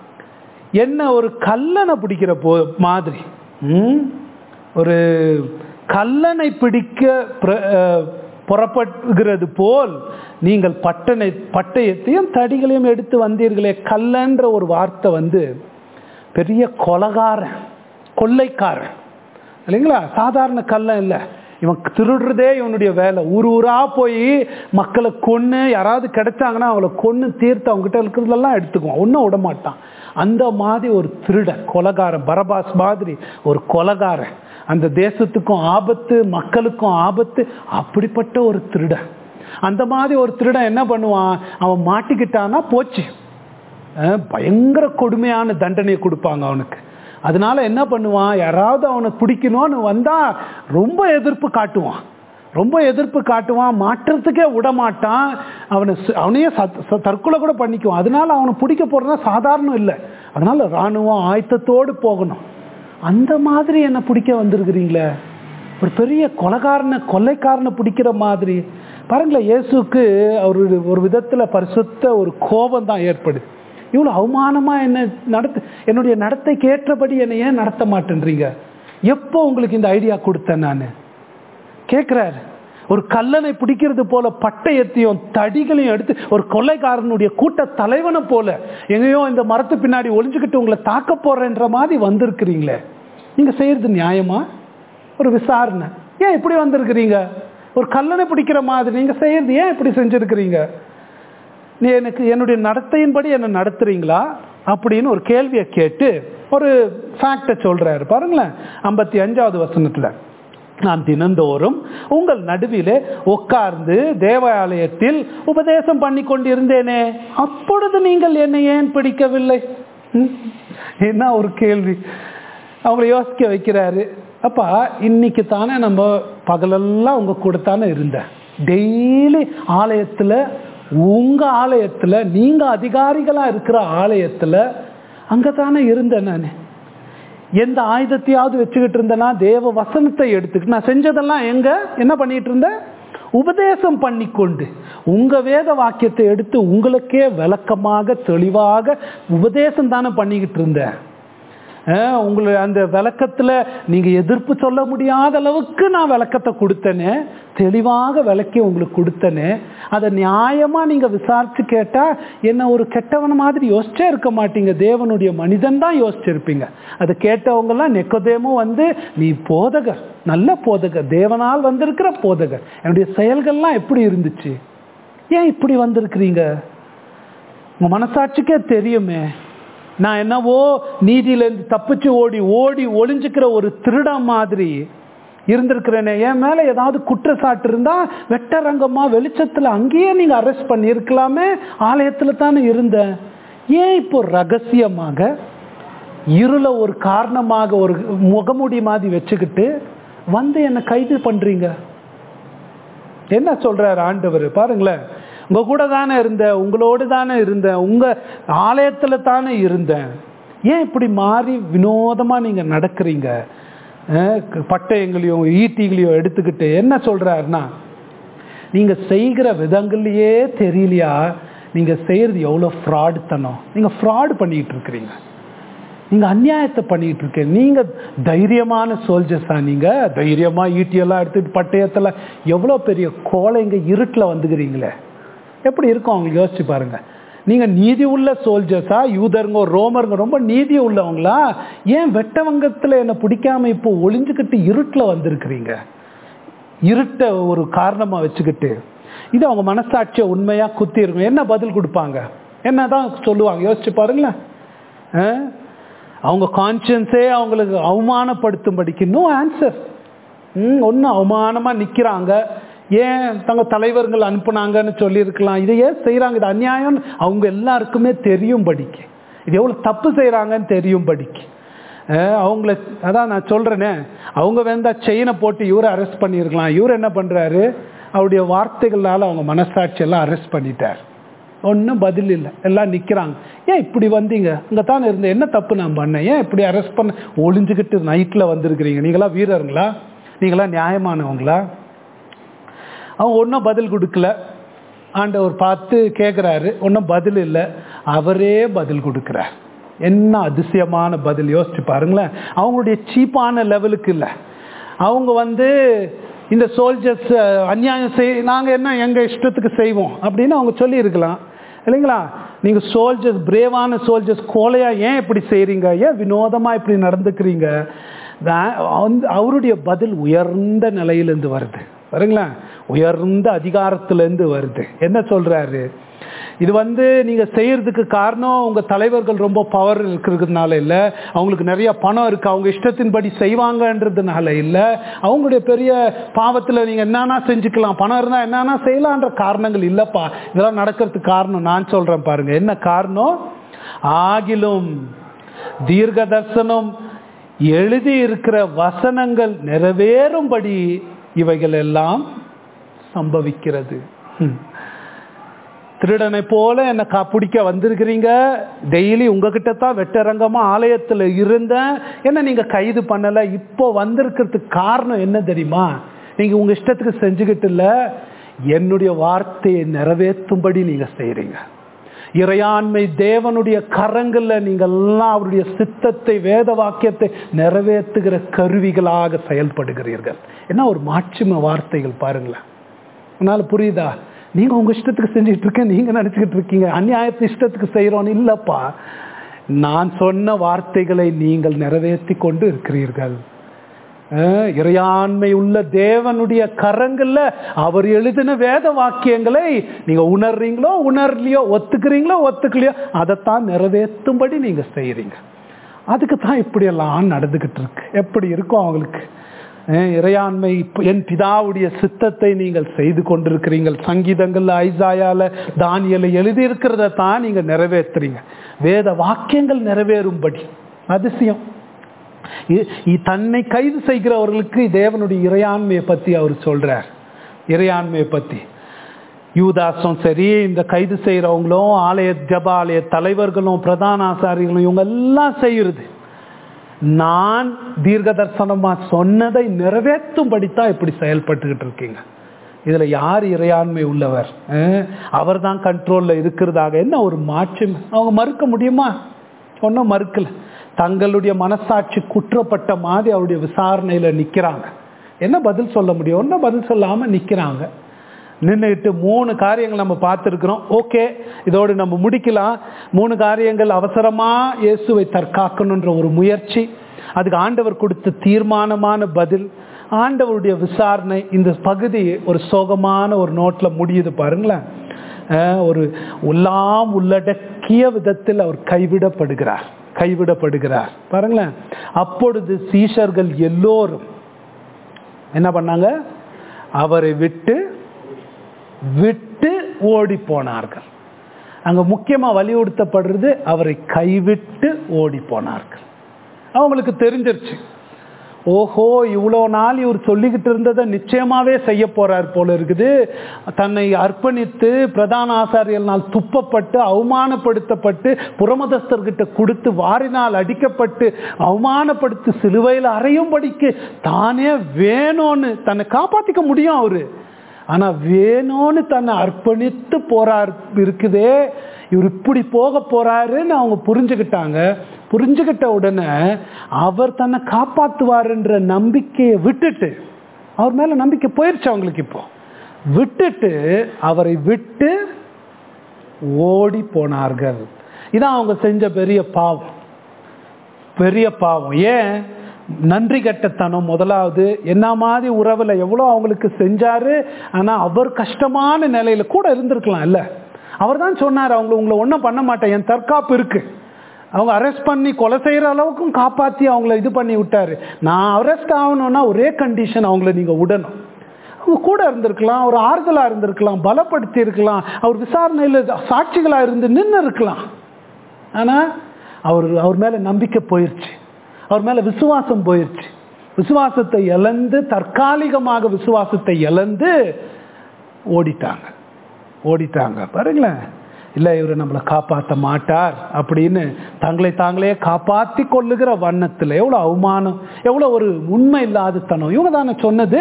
என்ன ஒரு கல்லனை பிடிக்கிற போ மாதிரி ம்? ஒரு கல்லனை பிடிக்க பிர- அஹ், புறப்படுகிறது போல் நீங்கள் பட்டனை பட்டயத்தையும் தடிகளையும் எடுத்து வந்தீர்களே கல்லன்ற ஒரு வார்த்தை வந்து பெரிய கொலகாரன் கொள்ளைக்காரன் இல்லைங்களா சாதாரண கள்ளன் இல்லை இவன் திருடுறதே இவனுடைய வேலை ஊர் ஊரா போய் மக்களை கொன்று யாராவது கிடைச்சாங்கன்னா அவங்கள கொன்று தீர்த்து அவங்ககிட்ட இருக்கிறதெல்லாம் எடுத்துக்குவான் ஒன்றும் விட மாட்டான் அந்த மாதிரி ஒரு திருடன் கொலகாரன் பரபாஸ் மாதிரி ஒரு கொலகாரன் அந்த தேசத்துக்கும் ஆபத்து மக்களுக்கும் ஆபத்து அப்படிப்பட்ட ஒரு திருடன் அந்த மாதிரி ஒரு திருடன் என்ன பண்ணுவான் அவன் மாட்டிக்கிட்டான்னா போச்சு அஹ் பயங்கர கொடுமையான தண்டனையை கொடுப்பாங்க அவனுக்கு அதனால என்ன பண்ணுவான் யாராவது அவனை பிடிக்கணும்னு வந்தா ரொம்ப எதிர்ப்பு காட்டுவான் ரொம்ப எதிர்ப்பு காட்டுவான் மாற்றத்துக்கே விட மாட்டான் அவனை சு- அவனையே சத்- ச- தற்கொலை கூட பண்ணிக்குவான் அதனால அவனை பிடிக்க போறதுனா சாதாரணம் இல்லை அதனால ராணுவம் ஆயத்தத்தோடு போகணும் அந்த மாதிரி என்ன பிடிக்க வந்திருக்கிறீங்களே ஒரு பெரிய கொலைகாரனை கொள்ளைக்காரனை பிடிக்கிற மாதிரி பாருங்களேன் இயேசுக்கு அவர் ஒரு விதத்துல பரிசுத்த ஒரு கோபம் தான் ஏற்படுது இவ்வளோ அவமானமா என்ன நடத்து என்னுடைய நடத்தைக்கு ஏற்றபடி என்னை ஏன் நடத்த மாட்டேன்றீங்க எப்போ உங்களுக்கு இந்த ஐடியா கொடுத்தேன் நான் கேட்குறாரு ஒரு கல்லனை பிடிக்கிறது போல பட்டயத்தையும் தடிகளையும் எடுத்து ஒரு கொள்ளைக்காரனுடைய கூட்ட தலைவனை போல எங்கேயோ இந்த மரத்து பின்னாடி ஒளிஞ்சுக்கிட்டு உங்களை தாக்க போறேன்ற மாதிரி வந்திருக்கிறீங்களே நீங்க செய்யறது நியாயமா ஒரு விசாரணை ஏன் இப்படி வந்திருக்கிறீங்க ஒரு கல்லனை பிடிக்கிற மாதிரி நீங்க செய்யறது ஏன் இப்படி செஞ்சிருக்கிறீங்க நீ எனக்கு என்னுடைய நடத்தையின்படி என்ன நடத்துறீங்களா அப்படின்னு ஒரு கேள்வியை கேட்டு ஒரு ஃபேக்டை சொல்றாரு பாருங்களேன் ஐம்பத்தி அஞ்சாவது வசனத்துல நான் தினந்தோறும் உங்கள் நடுவிலே உட்கார்ந்து தேவாலயத்தில் உபதேசம் பண்ணி கொண்டிருந்தேனே அப்பொழுது நீங்கள் என்னை ஏன் பிடிக்கவில்லை ம்? என்ன ஒரு கேள்வி அவங்கள யோசிக்க வைக்கிறாரு அப்பா இன்னைக்கு தானே நம்ம பகலெல்லாம் உங்க கூட தானே இருந்தேன் டெய்லி ஆலயத்துல உங்க ஆலயத்துல நீங்க அதிகாரிகளா இருக்கிற ஆலயத்துல அங்க தானே இருந்தேன் நான் எந்த ஆயுதத்தையாவது வச்சுக்கிட்டு இருந்தேன்னா தேவ வசனத்தை எடுத்துக்கிட்டு நான் செஞ்சதெல்லாம் எங்க என்ன பண்ணிட்டு இருந்தேன் உபதேசம் பண்ணிக்கொண்டு உங்க வேத வாக்கியத்தை எடுத்து உங்களுக்கே விளக்கமாக தெளிவாக உபதேசம் தானே பண்ணிக்கிட்டு இருந்தேன் அஹ் உங்களை அந்த விளக்கத்துல நீங்க எதிர்ப்பு சொல்ல முடியாத அளவுக்கு நான் விளக்கத்தை கொடுத்தேனே தெளிவாக விளக்கி உங்களுக்கு கொடுத்தேனே அதை நியாயமா நீங்க விசாரிச்சு கேட்டா என்ன ஒரு கெட்டவன மாதிரி யோசிச்சே இருக்க மாட்டீங்க தேவனுடைய மனிதன் தான் யோசிச்சிருப்பீங்க அதை கேட்டவங்க எல்லாம் நெக்கோதேமும் வந்து நீ போதகர் நல்ல போதகர் தேவனால் வந்திருக்கிற போதகர் என்னுடைய செயல்கள்லாம் எப்படி இருந்துச்சு ஏன் இப்படி வந்திருக்கிறீங்க உங்க மனசாட்சிக்கே தெரியுமே நான் என்னவோ நீதியிலேருந்து தப்பிச்சு ஓடி ஓடி ஒளிஞ்சுக்கிற ஒரு திருட மாதிரி இருந்திருக்கிறேனே என் மேல ஏதாவது குற்றச்சாட்டு இருந்தா வெட்டரங்கமா வெளிச்சத்துல அங்கேயே நீங்க அரெஸ்ட் பண்ணியிருக்கலாமே ஆலயத்துல தானே இருந்தேன் ஏன் இப்போ ரகசியமாக இருள ஒரு காரணமாக ஒரு முகமுடி மாதிரி வச்சுக்கிட்டு வந்து என்னை கைது பண்றீங்க என்ன சொல்றாரு ஆண்டவர் பாருங்களேன் உங்க கூட தானே இருந்தேன் உங்களோடு தானே இருந்தேன் உங்க ஆலயத்துல தானே இருந்தேன் ஏன் இப்படி மாறி வினோதமா நீங்க நடக்கிறீங்க அஹ் பட்டயங்களையும் ஈட்டிகளையும் எடுத்துக்கிட்டு என்ன சொல்றாருன்னா நீங்க செய்கிற விதங்கள்லயே தெரியலையா நீங்க செய்யறது எவ்வளவு ஃப்ராடு தனம் நீங்க ஃப்ராடு பண்ணிட்டு இருக்கிறீங்க நீங்க அநியாயத்தை பண்ணிட்டு இருக்கீங்க நீங்க தைரியமான சோல்ஜர்ஸா நீங்க தைரியமா ஈட்டியெல்லாம் எடுத்துட்டு பட்டயத்துல எவ்வளவு பெரிய கோலைங்க இருட்டுல வந்துக்கிறீங்களே எப்படி இருக்கும் அவங்க யோசிச்சு பாருங்க நீங்க நீதி உள்ள சோல்ஜர்ஸா யூதருங்க ரோமருங்க ரொம்ப நீதி உள்ளவங்களா ஏன் வெட்டவங்கத்துல என்ன பிடிக்காம இப்போ ஒளிஞ்சுக்கிட்டு இருட்டுல வந்திருக்கிறீங்க இருட்ட ஒரு காரணமா வச்சுக்கிட்டு இது அவங்க மனசாட்சியை உண்மையா குத்தி இருக்கும் என்ன பதில் கொடுப்பாங்க என்னதான் சொல்லுவாங்க யோசிச்சு பாருங்களேன் ஆ? அவங்க கான்சியன்ஸே அவங்களுக்கு அவமானப்படுத்தும்படிக்கு நோ ஆன்சர் ம் ஒன்றும் அவமானமா நிக்கிறாங்க ஏன் தங்க தலைவர்கள் அனுப்புனாங்கன்னு சொல்லியிருக்கலாம் இதை ஏன் செய்கிறாங்க இது அநியாயம் அவங்க எல்லாருக்குமே தெரியும்படிக்கு இது எவ்வளோ தப்பு செய்கிறாங்கன்னு தெரியும்படிக்கு அஹ் அவங்கள அதான் நான் சொல்கிறேனே அவங்க வேந்தா செயினை போட்டு இவரை அரெஸ்ட் பண்ணியிருக்கலாம் இவர் என்ன பண்ணுறாரு அவருடைய வார்த்தைகளால் அவங்க மனசாட்சியெல்லாம் அரெஸ்ட் பண்ணிட்டார் ஒன்றும் பதில் இல்லை எல்லாம் நிற்கிறாங்க ஏன் இப்படி வந்தீங்க இங்கே தானே இருந்த என்ன தப்பு நான் பண்ணேன் ஏன் இப்படி அரெஸ்ட் பண்ண ஒளிஞ்சுக்கிட்டு நைட்டில் வந்திருக்கிறீங்க நீங்களா வீரருங்களா நீங்களா நியாயமானவங்களா அவங்க ஒன்றும் பதில் கொடுக்கல ஆண்டவர் பார்த்து கேட்குறாரு ஒன்றும் பதில் இல்லை அவரே பதில் கொடுக்குறார் என்ன அதிசயமான பதில் யோசிச்சு பாருங்களேன் அவங்களுடைய சீப்பான லெவலுக்கு இல்லை அவங்க வந்து இந்த சோல்ஜர்ஸ் அநியாயம் செய் நாங்கள் என்ன எங்கள் இஷ்டத்துக்கு செய்வோம் அப்படின்னு அவங்க சொல்லியிருக்கலாம் இல்லைங்களா நீங்கள் சோல்ஜர்ஸ் பிரேவான சோல்ஜர்ஸ் கோலையா ஏன் இப்படி செய்கிறீங்க ஏன் வினோதமாக இப்படி நடந்துக்கிறீங்க தா- வந்து அவருடைய பதில் உயர்ந்த நிலையிலேருந்து வருது பாருங்களேன் உயர்ந்த அதிகாரத்திலேருந்து வருது என்ன சொல்றாரு இது வந்து நீங்க செய்யறதுக்கு காரணம் உங்க தலைவர்கள் ரொம்ப பவர் இருக்கிறதுனால இல்ல அவங்களுக்கு நிறைய பணம் இருக்கு அவங்க இஷ்டத்தின்படி செய்வாங்கன்றதுனால இல்ல அவங்களுடைய பெரிய பாவத்துல நீங்க என்னன்னா செஞ்சுக்கலாம் பணம் இருந்தா என்னன்னா செய்யலான்ற காரணங்கள் இல்லப்பா இதெல்லாம் நடக்கிறதுக்கு காரணம் நான் சொல்றேன் பாருங்க என்ன காரணம் ஆகிலும் தீர்க்க தரிசனம் எழுதி இருக்கிற வசனங்கள் நிறைவேறும்படி இவைகள் எல்லாம் சம்பவிக்கிறது ம். திருடனை போல என்னை கா பிடிக்க வந்திருக்கிறீங்க டெய்லி உங்ககிட்ட தான் வெட்டரங்கமா ஆலயத்தில் இருந்தேன் என்ன நீங்க கைது பண்ணல இப்போ வந்திருக்கிறதுக்கு காரணம் என்ன தெரியுமா நீங்க உங்க இஷ்டத்துக்கு செஞ்சுக்கிட்டு இல்ல என்னுடைய வார்த்தையை நிறைவேற்றும்படி நீங்க செய்றீங்க இறையாண்மை தேவனுடைய கரங்கள்ல நீங்கள் எல்லாம் அவருடைய சித்தத்தை வேத வாக்கியத்தை நிறைவேற்றுகிற கருவிகளாக செயல்படுகிறீர்கள் என்ன ஒரு மாட்சிம வார்த்தைகள் பாருங்களேன் உன்னால புரியுதா நீங்க உங்க இஷ்டத்துக்கு செஞ்சுட்டு இருக்க நீங்க நினைச்சுக்கிட்டு இருக்கீங்க அநியாயத்தை இஷ்டத்துக்கு செய்யறோம் இல்லப்பா நான் சொன்ன வார்த்தைகளை நீங்கள் நிறைவேற்றி கொண்டு இருக்கிறீர்கள் அஹ், இறையாண்மை உள்ள தேவனுடைய கரங்கள்ல அவர் எழுதின வேத வாக்கியங்களை நீங்க உணர்றீங்களோ உணர்லையோ ஒத்துக்கிறீங்களோ ஒத்துக்கலையோ அதைத்தான் நிறைவேற்றும்படி நீங்க செய்யறீங்க அதுக்கு தான் இப்படியெல்லாம் நடந்துகிட்டு இருக்கு எப்படி இருக்கும் அவங்களுக்கு அஹ் இறையாண்மை இப்ப என் பிதாவுடைய சித்தத்தை நீங்கள் செய்து கொண்டிருக்கிறீங்கள் சங்கீதங்கள்ல ஐசாயால தானியல எழுதி இருக்கிறத தான் நீங்க நிறைவேற்றுறீங்க வேத வாக்கியங்கள் நிறைவேறும்படி அதிசயம் இ- இ- தன்னை கைது செய்கிறவர்களுக்கு தேவனுடைய இறையாண்மையை பத்தி அவர் சொல்றார் இறையாண்மையை பத்தி யூதாசும் சரி இந்த கைது செய்கிறவங்களும் ஆலய ஜப ஆலய தலைவர்களும் பிரதான ஆசாரிகளும் இவங்க எல்லாம் செய்யறது நான் தீர்க்க தரிசனமா சொன்னதை நிறைவேற்றும்படித்தான் இப்படி செயல்பட்டுக்கிட்டு இருக்கீங்க இதுல யார் இறையாண்மை உள்ளவர் அவர் தான் கண்ட்ரோல்ல இருக்கிறதாக என்ன ஒரு மாற்றம் அவங்க மறுக்க முடியுமா சொன்ன மறுக்கல தங்களுடைய மனசாட்சி குற்றப்பட்ட மாதிரி அவருடைய விசாரணையில நிக்கிறாங்க என்ன பதில் சொல்ல முடியும் ஒன்றும் பதில் சொல்லாம நிக்கிறாங்க நின்றுட்டு மூணு காரியங்கள் நம்ம பார்த்துருக்குறோம் ஓகே இதோடு நம்ம முடிக்கலாம் மூணு காரியங்கள் அவசரமா இயேசுவை தற்காக்கணுன்ற ஒரு முயற்சி அதுக்கு ஆண்டவர் கொடுத்த தீர்மானமான பதில் ஆண்டவருடைய விசாரணை இந்த பகுதி ஒரு சோகமான ஒரு நோட்ல முடியுது பாருங்களேன் அஹ் ஒரு எல்லாம் உள்ளடக்கிய விதத்தில் அவர் கைவிடப்படுகிறார் கைவிடப்படுகிறார் பாருங்களேன் அப்பொழுது சீஷர்கள் எல்லோரும் என்ன பண்ணாங்க அவரை விட்டு விட்டு ஓடி போனார்கள் அங்க முக்கியமா வலியுறுத்தப்படுறது அவரை கைவிட்டு ஓடி போனார்கள் அவங்களுக்கு தெரிஞ்சிருச்சு ஓஹோ இவ்வளோ நாள் இவர் சொல்லிக்கிட்டு இருந்ததை நிச்சயமாவே செய்ய போறார் போல இருக்குது தன்னை அர்ப்பணித்து பிரதான ஆசாரியனால் துப்பப்பட்டு அவமானப்படுத்தப்பட்டு புறமதஸ்தர்கிட்ட கொடுத்து வாரினால் அடிக்கப்பட்டு அவமானப்படுத்தி சிலுவையில் அறையும்படிக்கு தானே வேணும்னு தன்னை காப்பாத்திக்க முடியும் அவரு ஆனா வேணும்னு தன்னை அர்ப்பணித்து போறார் இருக்குதே இவர் இப்படி போக போறாருன்னு அவங்க புரிஞ்சுக்கிட்டாங்க புரிஞ்சுக்கிட்ட உடனே அவர் தன்னை காப்பாத்துவாருன்ற நம்பிக்கையை விட்டுட்டு அவர் மேல நம்பிக்கை போயிருச்சு அவங்களுக்கு இப்போ விட்டுட்டு அவரை விட்டு ஓடி போனார்கள் இதான் அவங்க செஞ்ச பெரிய பாவம் பெரிய பாவம் ஏன் நன்றி கட்டத்தனம் முதலாவது என்ன மாதிரி உறவுல எவ்வளோ அவங்களுக்கு செஞ்சாரு ஆனா அவர் கஷ்டமான நிலையில கூட இருந்திருக்கலாம் இல்ல அவர் தான் சொன்னார் அவங்கள உங்களை ஒன்றும் பண்ண மாட்டேன் என் தற்காப்பு இருக்கு அவங்க அரெஸ்ட் பண்ணி கொலை செய்யற அளவுக்கும் காப்பாத்தி அவங்கள இது பண்ணி விட்டாரு நான் அரெஸ்ட் ஆகணும்னா ஒரே கண்டிஷன் அவங்கள நீங்க விடணும் அவங்க கூட இருந்திருக்கலாம் ஒரு ஆறுதலா இருந்திருக்கலாம் பலப்படுத்தி இருக்கலாம் அவர் விசாரணையில சாட்சிகளா இருந்து நின்று இருக்கலாம் ஆனா அவர் அவர் மேல நம்பிக்கை போயிருச்சு அவர் மேல விசுவாசம் போயிருச்சு விசுவாசத்தை இழந்து தற்காலிகமாக விசுவாசத்தை இழந்து ஓடிட்டாங்க ஓடிட்டாங்க பாருங்களேன் இல்லை இவர் நம்மளை காப்பாற்ற மாட்டார் அப்படின்னு தங்களை தாங்களே காப்பாத்தி கொள்ளுகிற வண்ணத்தில் எவ்வளோ அவமானம் எவ்வளோ ஒரு உண்மை இல்லாதத்தனம் இவங்க தானே சொன்னது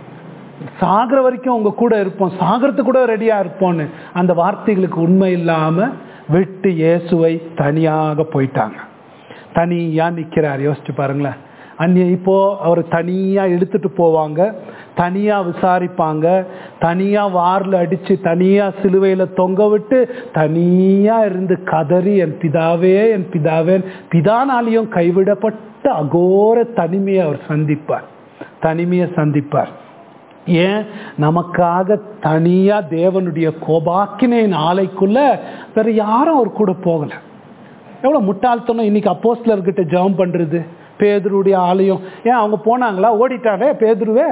சாகிற வரைக்கும் உங்க கூட இருப்போம் சாகிறதுக்கு கூட ரெடியா இருப்போம்னு அந்த வார்த்தைகளுக்கு உண்மை இல்லாம விட்டு இயேசுவை தனியாக போயிட்டாங்க தனியா நிக்கிறார் யோசிச்சு பாருங்களேன் அந்நிய இப்போ அவர் தனியா எடுத்துட்டு போவாங்க தனியா விசாரிப்பாங்க தனியா வாரில் அடிச்சு தனியா சிலுவையில தொங்க விட்டு தனியா இருந்து கதறி என் பிதாவே என் பிதாவே பிதானாலையும் கைவிடப்பட்ட அகோர தனிமையை அவர் சந்திப்பார் தனிமையை சந்திப்பார் ஏன் நமக்காக தனியா தேவனுடைய கோபாக்கினின் ஆலைக்குள்ள வேற யாரும் அவர் கூட போகல எவ்வளவு முட்டாள்தனம் இன்னைக்கு அப்போஸ்லர்கிட்ட ஜெபம் பண்றது பேதுருடைய ஆலயம் ஏன் அவங்க போனாங்களா ஓடிட்டாரே பேதுருவே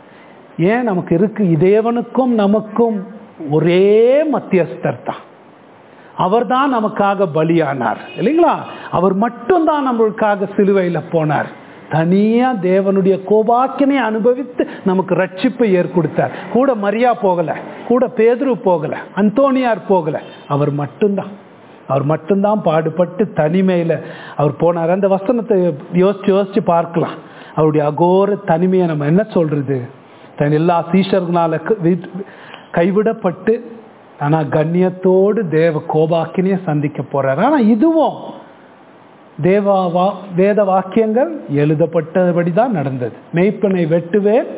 ஏன் நமக்கு இருக்கு தேவனுக்கும் நமக்கும் ஒரே மத்தியஸ்தர் தான் அவர் தான் நமக்காக பலியானார் இல்லைங்களா அவர் மட்டும்தான் நம்மளுக்காக சிலுவையில் போனார் தனியா தேவனுடைய கோபாக்கினை அனுபவித்து நமக்கு ரட்சிப்பை ஏற்படுத்தார் கூட மரியா போகல கூட பேதுரு போகல அந்தோனியார் போகல அவர் மட்டும்தான் அவர் மட்டும்தான் பாடுபட்டு தனிமையில அவர் போனார் அந்த வசனத்தை யோசிச்சு யோசிச்சு பார்க்கலாம் அவருடைய அகோர தனிமையை நம்ம என்ன சொல்றது தன் எல்லா சீஷர்களால க- வீட்- கைவிடப்பட்டு ஆனா கண்ணியத்தோடு தேவ கோபாக்கினைய சந்திக்க போறார் ஆனா இதுவும் தேவா வா வேத வாக்கியங்கள் எழுதப்பட்டபடி தான் நடந்தது மெய்ப்பனை வெட்டுவேன்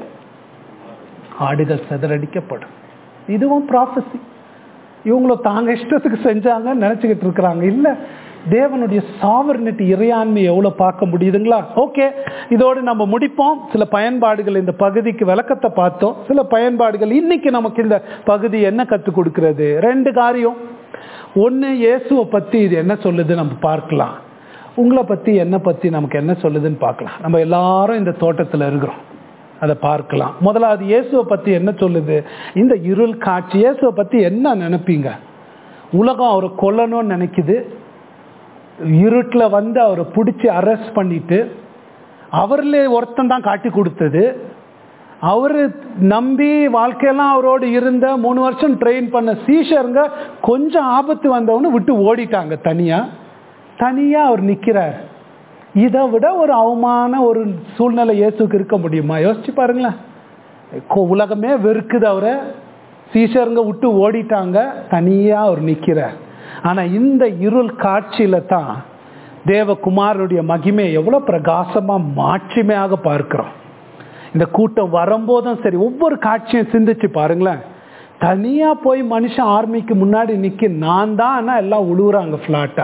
ஆடுகள் சிதறடிக்கப்படும் இதுவும் ப்ராஃபஸி இவங்களும் தாங்க இஷ்டத்துக்கு செஞ்சாங்கன்னு நினைச்சுக்கிட்டு இருக்கிறாங்க இல்ல தேவனுடைய சாவர்னிட்டி இறையாண்மை எவ்வளவு பார்க்க முடியுதுங்களா ஓகே இதோடு நம்ம முடிப்போம் சில பயன்பாடுகள் இந்த பகுதிக்கு விளக்கத்தை பார்த்தோம் சில பயன்பாடுகள் இன்னைக்கு நமக்கு இந்த பகுதி என்ன கற்றுக் கொடுக்கிறது ரெண்டு காரியம் ஒன்று இயேசுவை பத்தி இது என்ன சொல்லுது நம்ம பார்க்கலாம் உங்களை பத்தி என்ன பத்தி நமக்கு என்ன சொல்லுதுன்னு பார்க்கலாம் நம்ம எல்லாரும் இந்த தோட்டத்துல இருக்கிறோம் அதை பார்க்கலாம் முதலாவது இயேசுவை பத்தி என்ன சொல்லுது இந்த இருள் காட்சி இயேசுவை பத்தி என்ன நினைப்பீங்க உலகம் அவரை கொல்லணும்னு நினைக்குது இருட்டில் வந்து அவரை பிடிச்சி அரெஸ்ட் பண்ணிட்டு அவர்ல ஒருத்தன் தான் காட்டி கொடுத்தது அவரு நம்பி வாழ்க்கையெல்லாம் அவரோடு இருந்த மூணு வருஷம் ட்ரெயின் பண்ண சீஷருங்க கொஞ்சம் ஆபத்து வந்தவொன்னு விட்டு ஓடிட்டாங்க தனியா தனியா அவர் நிக்கிறார் இதை விட ஒரு அவமான ஒரு சூழ்நிலை இயேசுக்கு இருக்க முடியுமா யோசிச்சு பாருங்களேன் கொ- உலகமே வெறுக்குது அவரை சீஷருங்க விட்டு ஓடிட்டாங்க தனியா அவர் நிக்கிறார் ஆனா இந்த இருள் காட்சியில தான் தேவகுமாரனுடைய மகிமை எவ்வளவு பிரகாசமா மாட்சிமையாக பார்க்கிறோம் இந்த கூட்டம் வரும்போதும் சரி ஒவ்வொரு காட்சியும் சிந்திச்சு பாருங்களேன் தனியா போய் மனுஷன் ஆர்மிக்கு முன்னாடி நிக்க நான் தான் ஆனா எல்லாம் உழுவுறாங்க ஃபிளாட்டா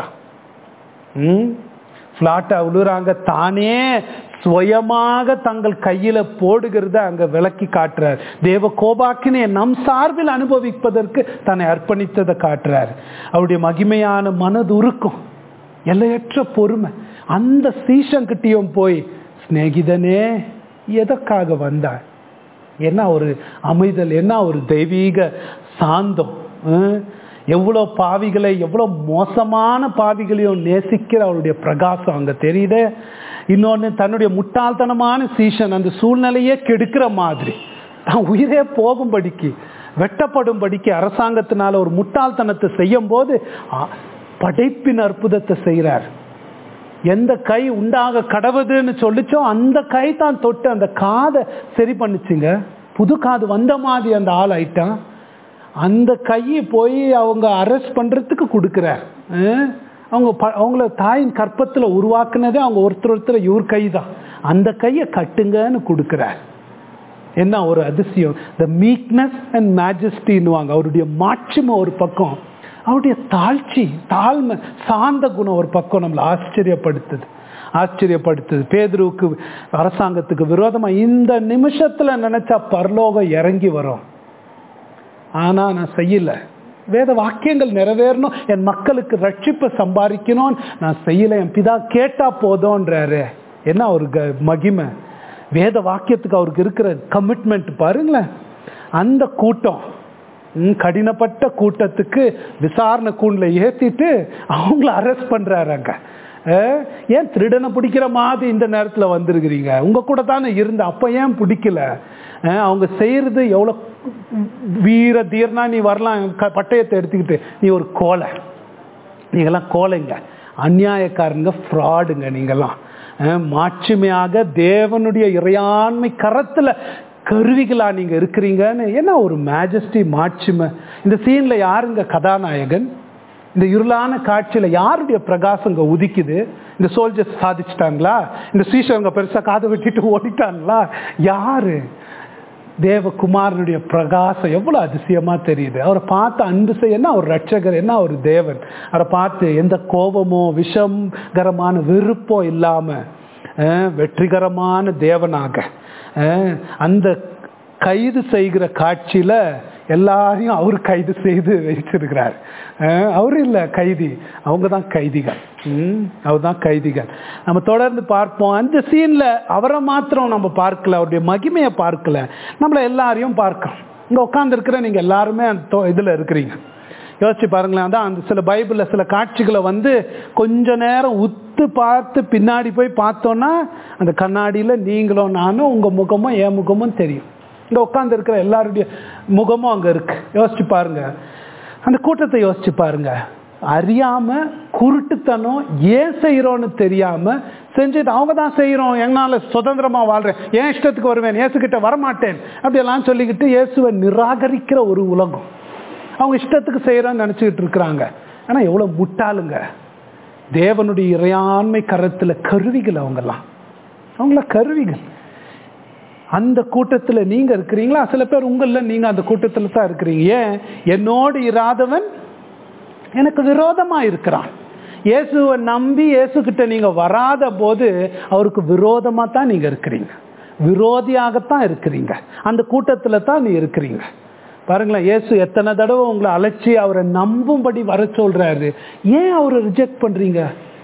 ம் ஃபிளாட்டா உழுறாங்க தானே சுயமாக தங்கள் கையில போடுகிறத அங்க விளக்கி காட்டுறார் தேவ கோபாக்கினை நம் சார்பில் அனுபவிப்பதற்கு தன்னை அர்ப்பணித்ததை காட்டுறார் அவருடைய மகிமையான மனது உருக்கம் எல்லையற்ற பொறுமை அந்த சீஷங்கிட்டையும் போய் சிநேகிதனே எதற்காக வந்தார் என்ன ஒரு அமைதல் என்ன ஒரு தெய்வீக சாந்தம் ஹம்? எவ்வளோ பாவிகளை எவ்வளோ மோசமான பாவிகளையும் நேசிக்கிற அவருடைய பிரகாசம் அங்க தெரியுதே இன்னொன்று தன்னுடைய முட்டாள்தனமான சீசன் அந்த சூழ்நிலையே கெடுக்கிற மாதிரி தான் உயிரே போகும்படிக்கு வெட்டப்படும்படிக்கு அரசாங்கத்தினால ஒரு முட்டாள்தனத்தை செய்யும் போது அ- படைப்பின் அற்புதத்தை செய்கிறார் எந்த கை உண்டாக கடவுதுன்னு சொல்லிச்சோ அந்த கை தான் தொட்டு அந்த காதை சரி பண்ணுச்சுங்க புது காது வந்த மாதிரி அந்த ஆள் ஆயிட்டான் அந்த கையை போய் அவங்க அரெஸ்ட் பண்றதுக்கு கொடுக்குறார் அஹ் அவங்க ப- அவங்கள தாயின் கற்பத்தில் உருவாக்குனதே அவங்க ஒருத்தர் ஒருத்தர் இவர் கை தான் அந்த கையை கட்டுங்கன்னு கொடுக்குறார் என்ன ஒரு அதிசயம் த மீக்னஸ் அண்ட் மேஜஸ்டின்னுவாங்க அவருடைய மாட்சிமை ஒரு பக்கம் அவருடைய தாழ்ச்சி தாழ்மை சாந்த குணம் ஒரு பக்கம் நம்மளை ஆச்சரியப்படுத்துது ஆச்சரியப்படுத்துது பேதுருவுக்கு அரசாங்கத்துக்கு விரோதமா இந்த நிமிஷத்துல நினைச்சா பரலோகம் இறங்கி வரும் ஆனா நான் செய்யல வேத வாக்கியங்கள் நிறைவேறணும் என் மக்களுக்கு ரட்சிப்பை சம்பாதிக்கணும் நான் செய்யல என் பிதா கேட்டா போதும்ன்றாரு என்ன ஒரு க- மகிமை வேத வாக்கியத்துக்கு அவருக்கு இருக்கிற கமிட்மெண்ட் பாருங்களேன் அந்த கூட்டம் ம், கடினப்பட்ட கூட்டத்துக்கு விசாரணை கூண்டில் ஏத்திட்டு அவங்கள அரெஸ்ட் பண்றாரு அங்க அஹ், ஏன் திருடனை பிடிக்கிற மாதிரி இந்த நேரத்தில் வந்திருக்கிறீங்க உங்க கூட தானே இருந்த அப்ப ஏன் பிடிக்கல அஹ், அவங்க செய்யறது எவ்வளோ வீர தீர்னா நீ வரலாம் க- பட்டயத்தை எடுத்துக்கிட்டு நீ ஒரு கோலை நீங்கெல்லாம் கோலைங்க அநியாயக்காரங்க ஃப்ராடுங்க நீங்கெல்லாம் அஹ், மாட்சிமையாக தேவனுடைய இறையாண்மை கரத்துல கருவிகளா நீங்க இருக்கிறீங்கன்னு என்ன ஒரு மேஜஸ்டி மாட்சிமை இந்த சீன்ல யாருங்க கதாநாயகன் இந்த இருளான காட்சியில யாருடைய பிரகாசம் இங்க உதிக்குது இந்த சோல்ஜர்ஸ் சாதிச்சிட்டாங்களா இந்த ஸ்ரீஷவங்க பெருசா காது வெட்டிட்டு ஓடிட்டாங்களா யாரு தேவகுமாரனுடைய பிரகாசம் எவ்வளவு அதிசயமா தெரியுது அவரை பார்த்து அன்பு செய்ய என்ன ஒரு ரட்சகர் என்ன ஒரு தேவன் அவரை பார்த்து எந்த கோபமோ விஷங்கரமான வெறுப்போ இல்லாம அஹ், வெற்றிகரமான தேவனாக அஹ், அந்த கைது செய்கிற காட்சியில எல்லாரையும் அவர் கைது செய்து வைச்சிருக்கிறார் அஹ், அவர் இல்ல கைதி அவங்க தான் கைதிகள் ம், அவர் தான் கைதிகள் நம்ம தொடர்ந்து பார்ப்போம் அந்த சீன்ல அவரை மாத்திரம் நம்ம பார்க்கல அவருடைய மகிமையை பார்க்கல நம்மள எல்லாரையும் பார்க்கிறோம் இங்க உட்கார்ந்து இருக்கிற நீங்க எல்லாருமே அந்த தொ- இதுல இருக்கிறீங்க யோசிச்சு பாருங்களேன் அதான் அந்த சில பைபிள்ல சில காட்சிகளை வந்து கொஞ்ச நேரம் உத்து பார்த்து பின்னாடி போய் பார்த்தோன்னா அந்த கண்ணாடியில நீங்களும் நானும் உங்க முகமும் என் முகமும் தெரியும் இங்க உட்கார்ந்து இருக்கிற எல்லாருடைய முகமும் அங்க இருக்கு யோசிச்சு பாருங்க அந்த கூட்டத்தை யோசிச்சு பாருங்க அறியாம குருட்டுத்தனம் ஏன் செய்யறோம்னு தெரியாம செஞ்சுட்டு அவங்க தான் செய்யறோம் என்னால சுதந்திரமா வாழ்றேன் என் இஷ்டத்துக்கு வருவேன் இயேசுகிட்ட வரமாட்டேன் அப்படியெல்லாம் சொல்லிக்கிட்டு இயேசுவை நிராகரிக்கிற ஒரு உலகம் அவங்க இஷ்டத்துக்கு செய்யறோம்னு நினைச்சுக்கிட்டு இருக்கிறாங்க ஆனா எவ்வளவு முட்டாளுங்க தேவனுடைய இறையாண்மை கரத்துல கருவிகள் அவங்கெல்லாம் அவங்கள கருவிகள் அந்த கூட்டத்துல நீங்க இருக்கிறீங்களா சில பேர் உங்கள நீங்க அந்த கூட்டத்துல தான் இருக்கிறீங்க ஏன் என்னோடு இராதவன் எனக்கு விரோதமா இருக்கிறான் இயேசுவை நம்பி இயேசு கிட்ட நீங்க வராத போது அவருக்கு விரோதமா தான் நீங்க இருக்கிறீங்க விரோதியாகத்தான் இருக்கிறீங்க அந்த கூட்டத்துல தான் நீ இருக்கிறீங்க பாருங்களேன் இயேசு எத்தனை தடவை உங்களை அழைச்சி அவரை நம்பும்படி வர சொல்றாரு ஏன் அவரை ரிஜெக்ட் பண்றீங்க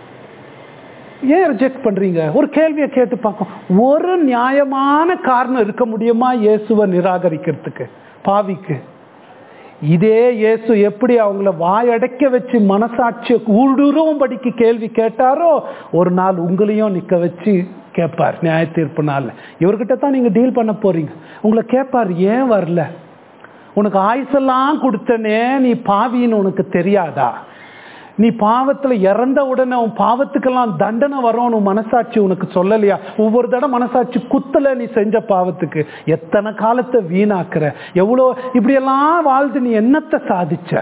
ஏன் ரிஜெக்ட் பண்றீங்க ஒரு கேள்வியை கேட்டு பார்க்கும் ஒரு நியாயமான காரணம் இருக்க முடியுமா இயேசுவை நிராகரிக்கிறதுக்கு பாவிக்கு இதே இயேசு எப்படி அவங்கள வாயடைக்க வச்சு மனசாட்சியை ஊடுருவும்படிக்கு கேள்வி கேட்டாரோ ஒரு நாள் உங்களையும் நிக்க வச்சு கேட்பார் நியாய தீர்ப்பு நாள்ல இவர்கிட்ட தான் நீங்க டீல் பண்ண போறீங்க உங்களை கேட்பார் ஏன் வரல உனக்கு ஆயுசெல்லாம் கொடுத்தனே நீ பாவின்னு உனக்கு தெரியாதா நீ பாவத்துல இறந்த உடனே உன் பாவத்துக்கெல்லாம் தண்டனை வரும் உன் மனசாட்சி உனக்கு சொல்லலையா ஒவ்வொரு தடவை மனசாட்சி குத்தல நீ செஞ்ச பாவத்துக்கு எத்தனை காலத்தை வீணாக்குற எவ்வளோ இப்படியெல்லாம் வாழ்ந்து நீ என்னத்தை சாதிச்ச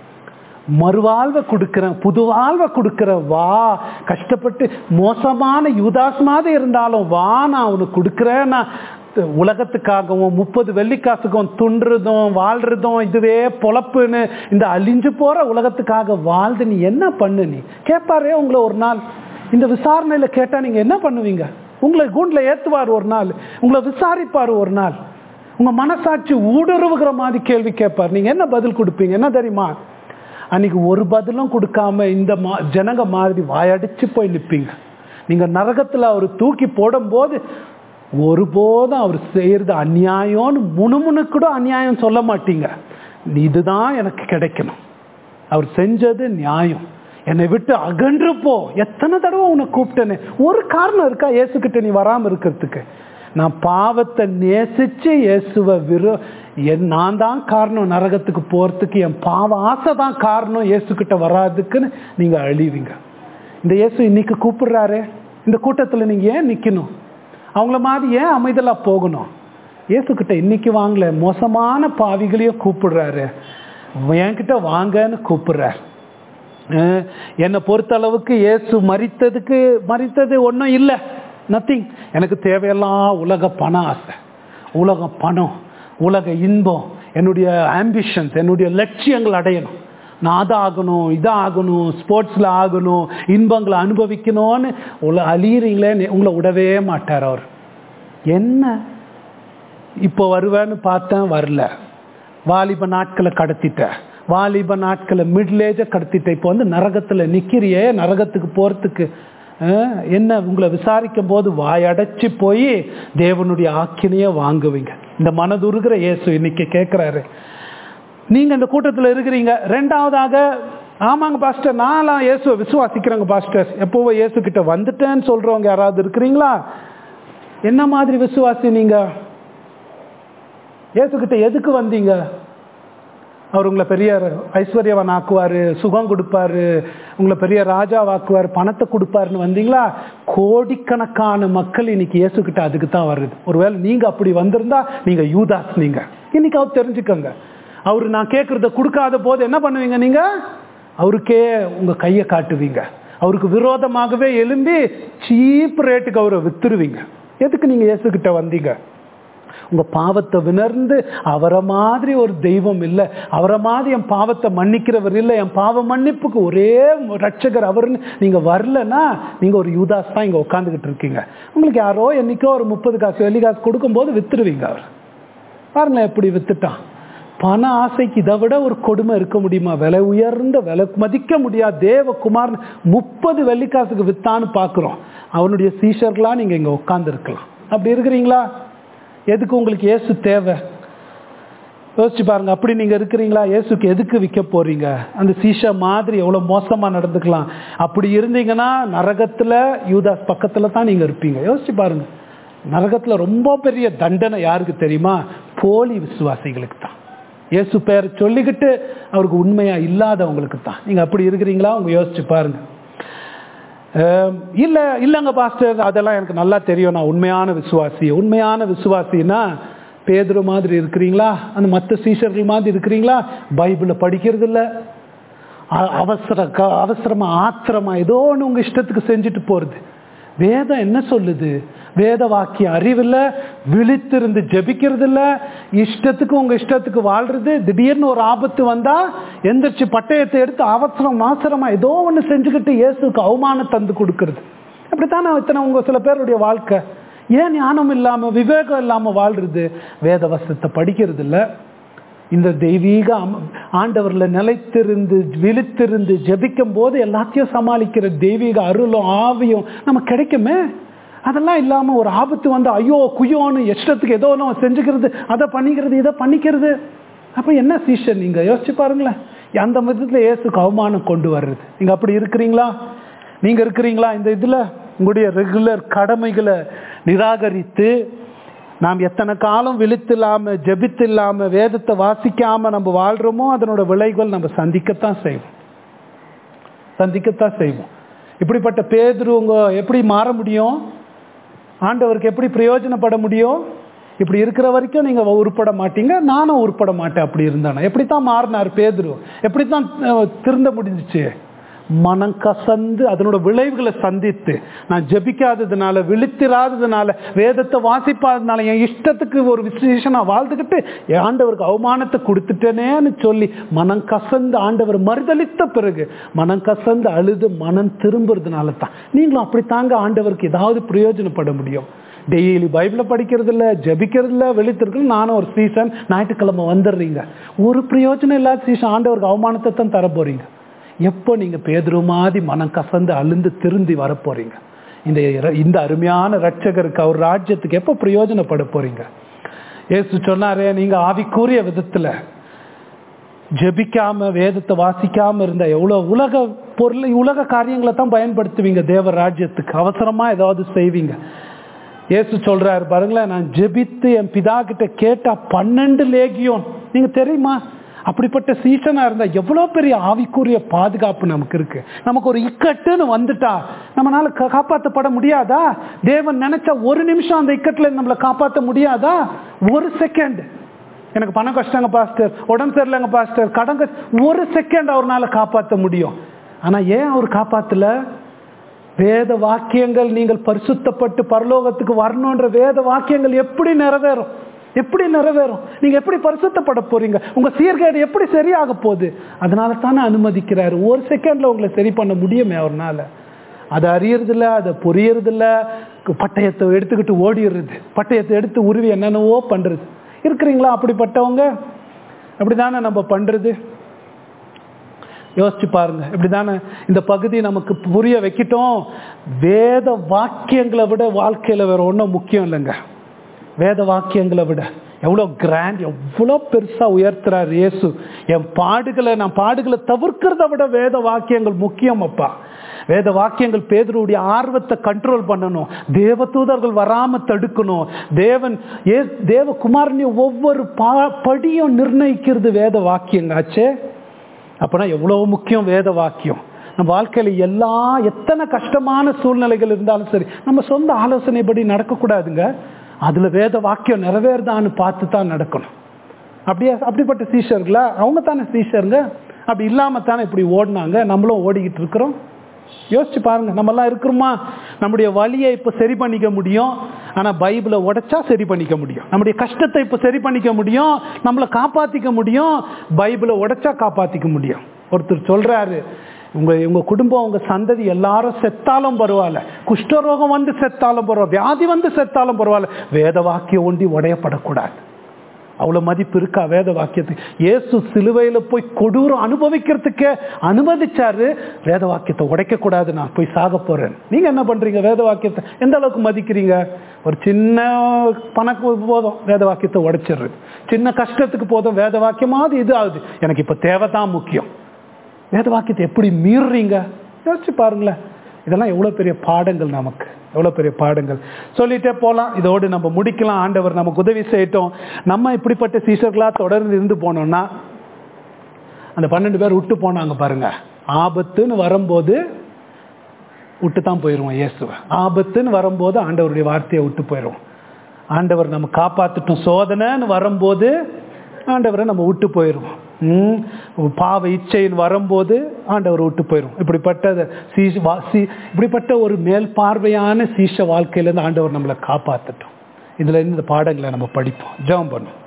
மறுவாழ்வை கொடுக்கிறேன் புது வாழ்வை கொடுக்கிறேன் வா கஷ்டப்பட்டு மோசமான யூதாஸ் மாதிரி இருந்தாலும் வா நான் உனக்கு கொடுக்குறேன் நான் உலகத்துக்காகவும் முப்பது வெள்ளிக்காசுக்கும் துண்டுறதும் வாழ்றதும் இதுவே பொழப்புன்னு இந்த அழிஞ்சு போற உலகத்துக்காக வாழ்ந்து நீ என்ன பண்ணு நீ கேட்பாரே உங்களை ஒரு நாள் இந்த விசாரணையில கேட்டா நீங்க என்ன பண்ணுவீங்க உங்களை கூண்டுல ஏத்துவார் ஒரு நாள் உங்களை விசாரிப்பார் ஒரு நாள் உங்க மனசாட்சி ஊடுருவுகிற மாதிரி கேள்வி கேட்பார் நீங்க என்ன பதில் கொடுப்பீங்க என்ன தெரியுமா அன்னைக்கு ஒரு பதிலும் கொடுக்காம இந்த மா ஜனங்க மாதிரி வாயடிச்சு போய் நிற்பீங்க நீங்க நரகத்துல அவர் தூக்கி போடும்போது ஒருபோதும் அவர் செய்யறது அநியாயம்னு முணுமுணு கூட அநியாயம் சொல்ல மாட்டீங்க இதுதான் எனக்கு கிடைக்கணும் அவர் செஞ்சது நியாயம் என்னை விட்டு அகன்று போ எத்தனை தடவை உன்னை கூப்பிட்டேனே ஒரு காரணம் இருக்கா இயேசுக்கிட்ட நீ வராம இருக்கிறதுக்கு நான் பாவத்தை நேசிச்சு இயேசுவை விரோ என் நான் தான் காரணம் நரகத்துக்கு போறதுக்கு என் பாவ ஆசை தான் காரணம் இயேசுக்கிட்ட வராதுக்குன்னு நீங்க அழிவீங்க இந்த இயேசு இன்னைக்கு கூப்பிடுறாரு இந்த கூட்டத்தில் நீங்க ஏன் நிக்கணும் அவங்கள மாதிரி ஏன் அமைதலா போகணும் இயேசுக்கிட்ட இன்னைக்கு வாங்கல மோசமான பாவிகளையும் கூப்பிடுறாரு என்கிட்ட வாங்கன்னு கூப்பிடுறாரு அஹ் என்னை பொறுத்தளவுக்கு இயேசு மறித்ததுக்கு மறித்தது ஒன்றும் இல்லை நத்திங் எனக்கு தேவையெல்லாம் உலக பண ஆசை உலக பணம் உலக இன்பம் என்னுடைய ஆம்பிஷன்ஸ் என்னுடைய லட்சியங்கள் அடையணும் நான் அதாகணும் இதாகணும் ஸ்போர்ட்ஸில் ஆகணும் இன்பங்களை அனுபவிக்கணும்னு உல அழியிறீங்களே உங்களை விடவே மாட்டார் அவர் என்ன இப்போ வருவேன்னு பார்த்தேன் வரல வாலிப நாட்களை கடத்திட்டேன் வாலிப நாட்களை மிடில் ஏஜை கடத்திட்டேன் இப்போ வந்து நரகத்தில் நிற்கிறியே நரகத்துக்கு போகிறதுக்கு என்ன உங்களை விசாரிக்கும் போது வாயடைச்சு போய் தேவனுடைய ஆக்கினையே வாங்குவீங்க இந்த மனதுருகிற இயேசு இன்னைக்கு கேட்குறாரு நீங்க இந்த கூட்டத்தில் இருக்கிறீங்க ரெண்டாவதாக ஆமாங்க பாஸ்டர் நான்லாம் இயேசுவை விசுவாசிக்கிறேங்க பாஸ்டர் எப்போவோ இயேசு கிட்ட வந்துட்டேன்னு சொல்றவங்க யாராவது இருக்கிறீங்களா என்ன மாதிரி விசுவாசி நீங்க இயேசு கிட்ட எதுக்கு வந்தீங்க அவர் உங்களை பெரிய ஐஸ்வர்யவன் ஆக்குவார் சுகம் கொடுப்பாரு உங்களை பெரிய ராஜாவாக்குவார் பணத்தை கொடுப்பாருன்னு வந்தீங்களா கோடிக்கணக்கான மக்கள் இன்னைக்கு இயேசுக்கிட்ட அதுக்கு தான் வருது ஒருவேளை நீங்கள் அப்படி வந்திருந்தா நீங்கள் யூதாஸ் நீங்கள் இன்னைக்கு அவர் தெரிஞ்சுக்கோங்க அவர் நான் கேட்குறத கொடுக்காத போது என்ன பண்ணுவீங்க நீங்கள் அவருக்கே உங்கள் கையை காட்டுவீங்க அவருக்கு விரோதமாகவே எழும்பி சீப் ரேட்டுக்கு அவரை வித்துருவீங்க எதுக்கு நீங்கள் இயேசுக்கிட்ட வந்தீங்க உங்க பாவத்தை விணர்ந்து அவரை மாதிரி ஒரு தெய்வம் இல்லை அவரை மாதிரி என் பாவத்தை மன்னிக்கிறவர் இல்லை என் பாவ மன்னிப்புக்கு ஒரே ரட்சகர் அவர்னு நீங்க வரலன்னா நீங்க ஒரு யூதாஸ் தான் இங்க உட்காந்துக்கிட்டு இருக்கீங்க உங்களுக்கு யாரோ என்னைக்கோ ஒரு முப்பது காசு வெள்ளி காசு கொடுக்கும்போது வித்துருவீங்க அவர் பாருங்களேன் எப்படி வித்துட்டான் பண ஆசைக்கு இதை விட ஒரு கொடுமை இருக்க முடியுமா விலை உயர்ந்த விலை மதிக்க முடியாது தேவகுமார் முப்பது வெள்ளிக்காசுக்கு வித்தான்னு பார்க்குறோம் அவனுடைய சீஷர்களாக நீங்கள் இங்கே உட்காந்துருக்கலாம் அப்படி இருக்கிறீங்களா எதுக்கு உங்களுக்கு ஏசு தேவை யோசிச்சு பாருங்க அப்படி நீங்க இருக்கிறீங்களா இயேசுக்கு எதுக்கு விற்க போறீங்க அந்த சீஷா மாதிரி எவ்வளவு மோசமா நடந்துக்கலாம் அப்படி இருந்தீங்கன்னா நரகத்துல யூதாஸ் பக்கத்துல தான் நீங்க இருப்பீங்க யோசிச்சு பாருங்க நரகத்துல ரொம்ப பெரிய தண்டனை யாருக்கு தெரியுமா போலி விசுவாசிகளுக்கு தான் இயேசு பேர் சொல்லிக்கிட்டு அவருக்கு உண்மையா இல்லாதவங்களுக்கு தான் நீங்க அப்படி இருக்கிறீங்களா உங்க யோசிச்சு பாருங்க இல்லை இல்லைங்க பாஸ்டர் அதெல்லாம் எனக்கு நல்லா தெரியும் நான் உண்மையான விசுவாசி உண்மையான விசுவாசின்னா பேதுரு மாதிரி இருக்கிறீங்களா அந்த மற்ற சீஷர்கள் மாதிரி இருக்கிறீங்களா பைபிளை படிக்கிறது இல்லை அவசர அவசரமா ஆத்திரமா ஏதோ ஒன்று உங்க இஷ்டத்துக்கு செஞ்சுட்டு போறது வேதம் என்ன சொல்லுது வேத வாக்கிய அறிவில் விழித்திருந்து ஜபிக்கிறது இல்லை இஷ்டத்துக்கு உங்க இஷ்டத்துக்கு வாழ்றது திடீர்னு ஒரு ஆபத்து வந்தா எந்திரிச்சு பட்டயத்தை எடுத்து அவசரம் அவசரமா ஏதோ ஒன்று செஞ்சுக்கிட்டு இயேசுக்கு அவமானம் தந்து கொடுக்கறது அப்படித்தானே இத்தனை உங்க சில பேருடைய வாழ்க்கை ஏன் ஞானம் இல்லாம விவேகம் இல்லாம வாழ்றது வேத வசத்தை படிக்கிறது இல்லை இந்த தெய்வீக ஆண்டவர்ல நிலைத்திருந்து விழித்திருந்து ஜபிக்கும் போது எல்லாத்தையும் சமாளிக்கிற தெய்வீக அருளும் ஆவியும் நமக்கு கிடைக்குமே அதெல்லாம் இல்லாம ஒரு ஆபத்து வந்து ஐயோ குயோன்னு இஷ்டத்துக்கு ஏதோ நம்ம செஞ்சுக்கிறது அதை பண்ணிக்கிறது இதை பண்ணிக்கிறது அப்ப என்ன சீஷன் நீங்க யோசிச்சு பாருங்களேன் அந்த விதத்துல இயேசுக்கு அவமானம் கொண்டு வர்றது நீங்க அப்படி இருக்கிறீங்களா நீங்க இருக்கிறீங்களா இந்த இதுல உங்களுடைய ரெகுலர் கடமைகளை நிராகரித்து நாம் எத்தனை காலம் விழித்தில்லாம ஜெபித்தில்லாம வேதத்தை வாசிக்காம நம்ம வாழ்றோமோ அதனோட விளைவுகள் நம்ம சந்திக்கத்தான் செய்வோம் சந்திக்கத்தான் செய்வோம் இப்படிப்பட்ட பேதுரு உங்க எப்படி மாற முடியும் ஆண்டவருக்கு எப்படி பிரயோஜனப்பட முடியும் இப்படி இருக்கிற வரைக்கும் நீங்க உருப்பட மாட்டீங்க நானும் உருப்பட மாட்டேன் அப்படி இருந்தானே எப்படித்தான் மாறினார் பேதுரு எப்படித்தான் அஹ், திருந்த முடிஞ்சிச்சு மனம் கசந்து அதனோட விளைவுகளை சந்தித்து நான் ஜெபிக்காததுனால விழித்திராததுனால வேதத்தை வாசிப்பாததுனால என் இஷ்டத்துக்கு ஒரு விசேஷம் நான் வாழ்ந்துக்கிட்டு என் ஆண்டவருக்கு அவமானத்தை கொடுத்துட்டேனேன்னு சொல்லி மனம் கசந்து ஆண்டவர் மறுதளித்த பிறகு மனம் கசந்து அழுது மனம் திரும்புறதுனால தான் நீங்களும் அப்படித்தாங்க ஆண்டவருக்கு ஏதாவது பிரயோஜனப்பட முடியும் டெய்லி பைபிளை படிக்கிறது இல்லை ஜபிக்கிறது இல்லை வெளித்திருக்கணும் நானும் ஒரு சீசன் ஞாயிற்றுக்கிழமை வந்துடுறீங்க ஒரு பிரயோஜனம் இல்லாத சீசன் ஆண்டவருக்கு அவமானத்தை தான் தர போறீங்க எப்போ நீங்க பேதுரு மாதிரி மனம் கசந்து அழுந்து திருந்தி வரப்போறீங்க இந்த இர- இந்த அருமையான ரட்சகருக்கு அவர் ராஜ்யத்துக்கு எப்போ பிரயோஜனப்பட போறீங்க இயேசு சொன்னாரே நீங்க ஆவிக்குரிய விதத்துல ஜெபிக்காம வேதத்தை வாசிக்காம இருந்த எவ்வளவு உலக பொருள் உலக காரியங்களை தான் பயன்படுத்துவீங்க தேவ ராஜ்யத்துக்கு அவசரமா ஏதாவது செய்வீங்க இயேசு சொல்றாரு பாருங்களேன் நான் ஜெபித்து என் பிதா கிட்ட கேட்டா பன்னெண்டு லேகியோன் நீங்க தெரியுமா அப்படிப்பட்ட சீசனா இருந்தா எவ்வளவு பெரிய ஆவிக்குரிய பாதுகாப்பு நமக்கு இருக்கு நமக்கு ஒரு இக்கட்டுன்னு வந்துட்டா நம்மளால கா- காப்பாத்தப்பட முடியாதா தேவன் நினைச்சா ஒரு நிமிஷம் அந்த இக்கட்டுல இருந்து நம்மளை காப்பாத்த முடியாதா ஒரு செகண்ட் எனக்கு பண கஷ்டங்க பாஸ்டர் உடம்பு சரியில்லைங்க பாஸ்டர் கடன் கஷ்ட- ஒரு செகண்ட் அவர்னால காப்பாற்ற முடியும் ஆனா ஏன் அவர் காப்பாத்தல வேத வாக்கியங்கள் நீங்கள் பரிசுத்தப்பட்டு பரலோகத்துக்கு வரணுன்ற வேத வாக்கியங்கள் எப்படி நிறைவேறும் எப்படி நிறைவேறும் நீங்க எப்படி பரிசுத்தப்பட போறீங்க உங்க சீர்கேடு எப்படி சரியாக போகுது அதனால தானே அனுமதிக்கிறாரு ஒரு செகண்ட்ல உங்களை சரி பண்ண முடியுமே அவர்னால அதை அறியறதில்ல அதை புரியறதில்ல பட்டயத்தை எடுத்துக்கிட்டு ஓடிடுறது பட்டயத்தை எடுத்து உருவி என்னென்னவோ பண்றது இருக்கிறீங்களா அப்படிப்பட்டவங்க அப்படிதானே நம்ம பண்றது யோசிச்சு பாருங்க இப்படிதானே இந்த பகுதி நமக்கு புரிய வைக்கிட்டோம் வேத வாக்கியங்களை விட வாழ்க்கையில வேற ஒன்றும் முக்கியம் இல்லைங்க வேத வாக்கியங்களை விட எவ்வளோ கிராண்ட் எவ்வளோ பெருசா உயர்த்துறார் இயேசு என் பாடுகளை நான் பாடுகளை தவிர்க்கிறத விட வேத வாக்கியங்கள் முக்கியம் அப்பா வேத வாக்கியங்கள் பேதருடைய ஆர்வத்தை கண்ட்ரோல் பண்ணணும் தேவதூதர்கள் வராம தடுக்கணும் தேவன் ஏ தேவகுமாரனை ஒவ்வொரு பா படியும் நிர்ணயிக்கிறது வேத வாக்கியங்காச்சே அப்பனா எவ்வளவு முக்கியம் வேத வாக்கியம் நம்ம வாழ்க்கையில எல்லா எத்தனை கஷ்டமான சூழ்நிலைகள் இருந்தாலும் சரி நம்ம சொந்த ஆலோசனைப்படி நடக்கக்கூடாதுங்க அதுல வேத வாக்கியம் நிறைவேறுதான்னு பார்த்து தான் நடக்கணும் அப்படியே அப்படிப்பட்ட சீஷர்களா அவங்க தானே சீஷருங்க அப்படி இல்லாம தானே இப்படி ஓடினாங்க நம்மளும் ஓடிக்கிட்டு இருக்கிறோம் யோசிச்சு பாருங்க நம்ம எல்லாம் இருக்கிறோமா நம்முடைய வழியை இப்ப சரி பண்ணிக்க முடியும் ஆனா பைபிளை உடைச்சா சரி பண்ணிக்க முடியும் நம்முடைய கஷ்டத்தை இப்ப சரி பண்ணிக்க முடியும் நம்மளை காப்பாத்திக்க முடியும் பைபிளை உடைச்சா காப்பாத்திக்க முடியும் ஒருத்தர் சொல்றாரு உங்க உங்க குடும்பம் உங்க சந்ததி எல்லாரும் செத்தாலும் பரவாயில்ல குஷ்டரோகம் வந்து செத்தாலும் பரவாயில்ல வியாதி வந்து செத்தாலும் பரவாயில்ல வேத வாக்கியம் ஒண்டி உடையப்படக்கூடாது அவ்வளவு மதிப்பு இருக்கா வேத வாக்கியத்துக்கு இயேசு சிலுவையில போய் கொடூரம் அனுபவிக்கிறதுக்கே அனுமதிச்சாரு வேத வாக்கியத்தை உடைக்க கூடாது நான் போய் சாக போறேன் நீங்க என்ன பண்றீங்க வேத வாக்கியத்தை எந்த அளவுக்கு மதிக்கிறீங்க ஒரு சின்ன பணக்கு போதும் வேத வாக்கியத்தை உடைச்சிடுறது சின்ன கஷ்டத்துக்கு போதும் வேத வாக்கியமாவது இது ஆகுது எனக்கு இப்ப தேவை தான் முக்கியம் வேத வாக்கியத்தை எப்படி மீறுறீங்க யோசிச்சு பாருங்களேன் இதெல்லாம் எவ்வளவு பெரிய பாடங்கள் நமக்கு எவ்வளவு பெரிய பாடங்கள் சொல்லிட்டே போலாம் இதோடு நம்ம முடிக்கலாம் ஆண்டவர் நமக்கு உதவி செய்யட்டும் நம்ம இப்படிப்பட்ட சீசர்களா தொடர்ந்து இருந்து போனோம்னா அந்த பன்னெண்டு பேர் விட்டு போனாங்க பாருங்க ஆபத்துன்னு வரும்போது விட்டு தான் போயிடுவோம் இயேசுவை ஆபத்துன்னு வரும்போது ஆண்டவருடைய வார்த்தையை விட்டு போயிடுவோம் ஆண்டவர் நம்ம காப்பாத்திட்டோம் சோதனைன்னு வரும்போது ஆண்டவரை நம்ம விட்டு போயிடுவோம் ம், பாவ இச்சைன்னு வரும்போது ஆண்டவர் விட்டு போயிடும் இப்படிப்பட்ட சீஷ வா- சீ- இப்படிப்பட்ட ஒரு மேல் பார்வையான சீஷ வாழ்க்கையிலேருந்து ஆண்டவர் நம்மளை காப்பாற்றட்டும் இதுல இருந்து இந்த பாடங்களை நம்ம படிப்போம் ஜெபம் பண்ணுவோம்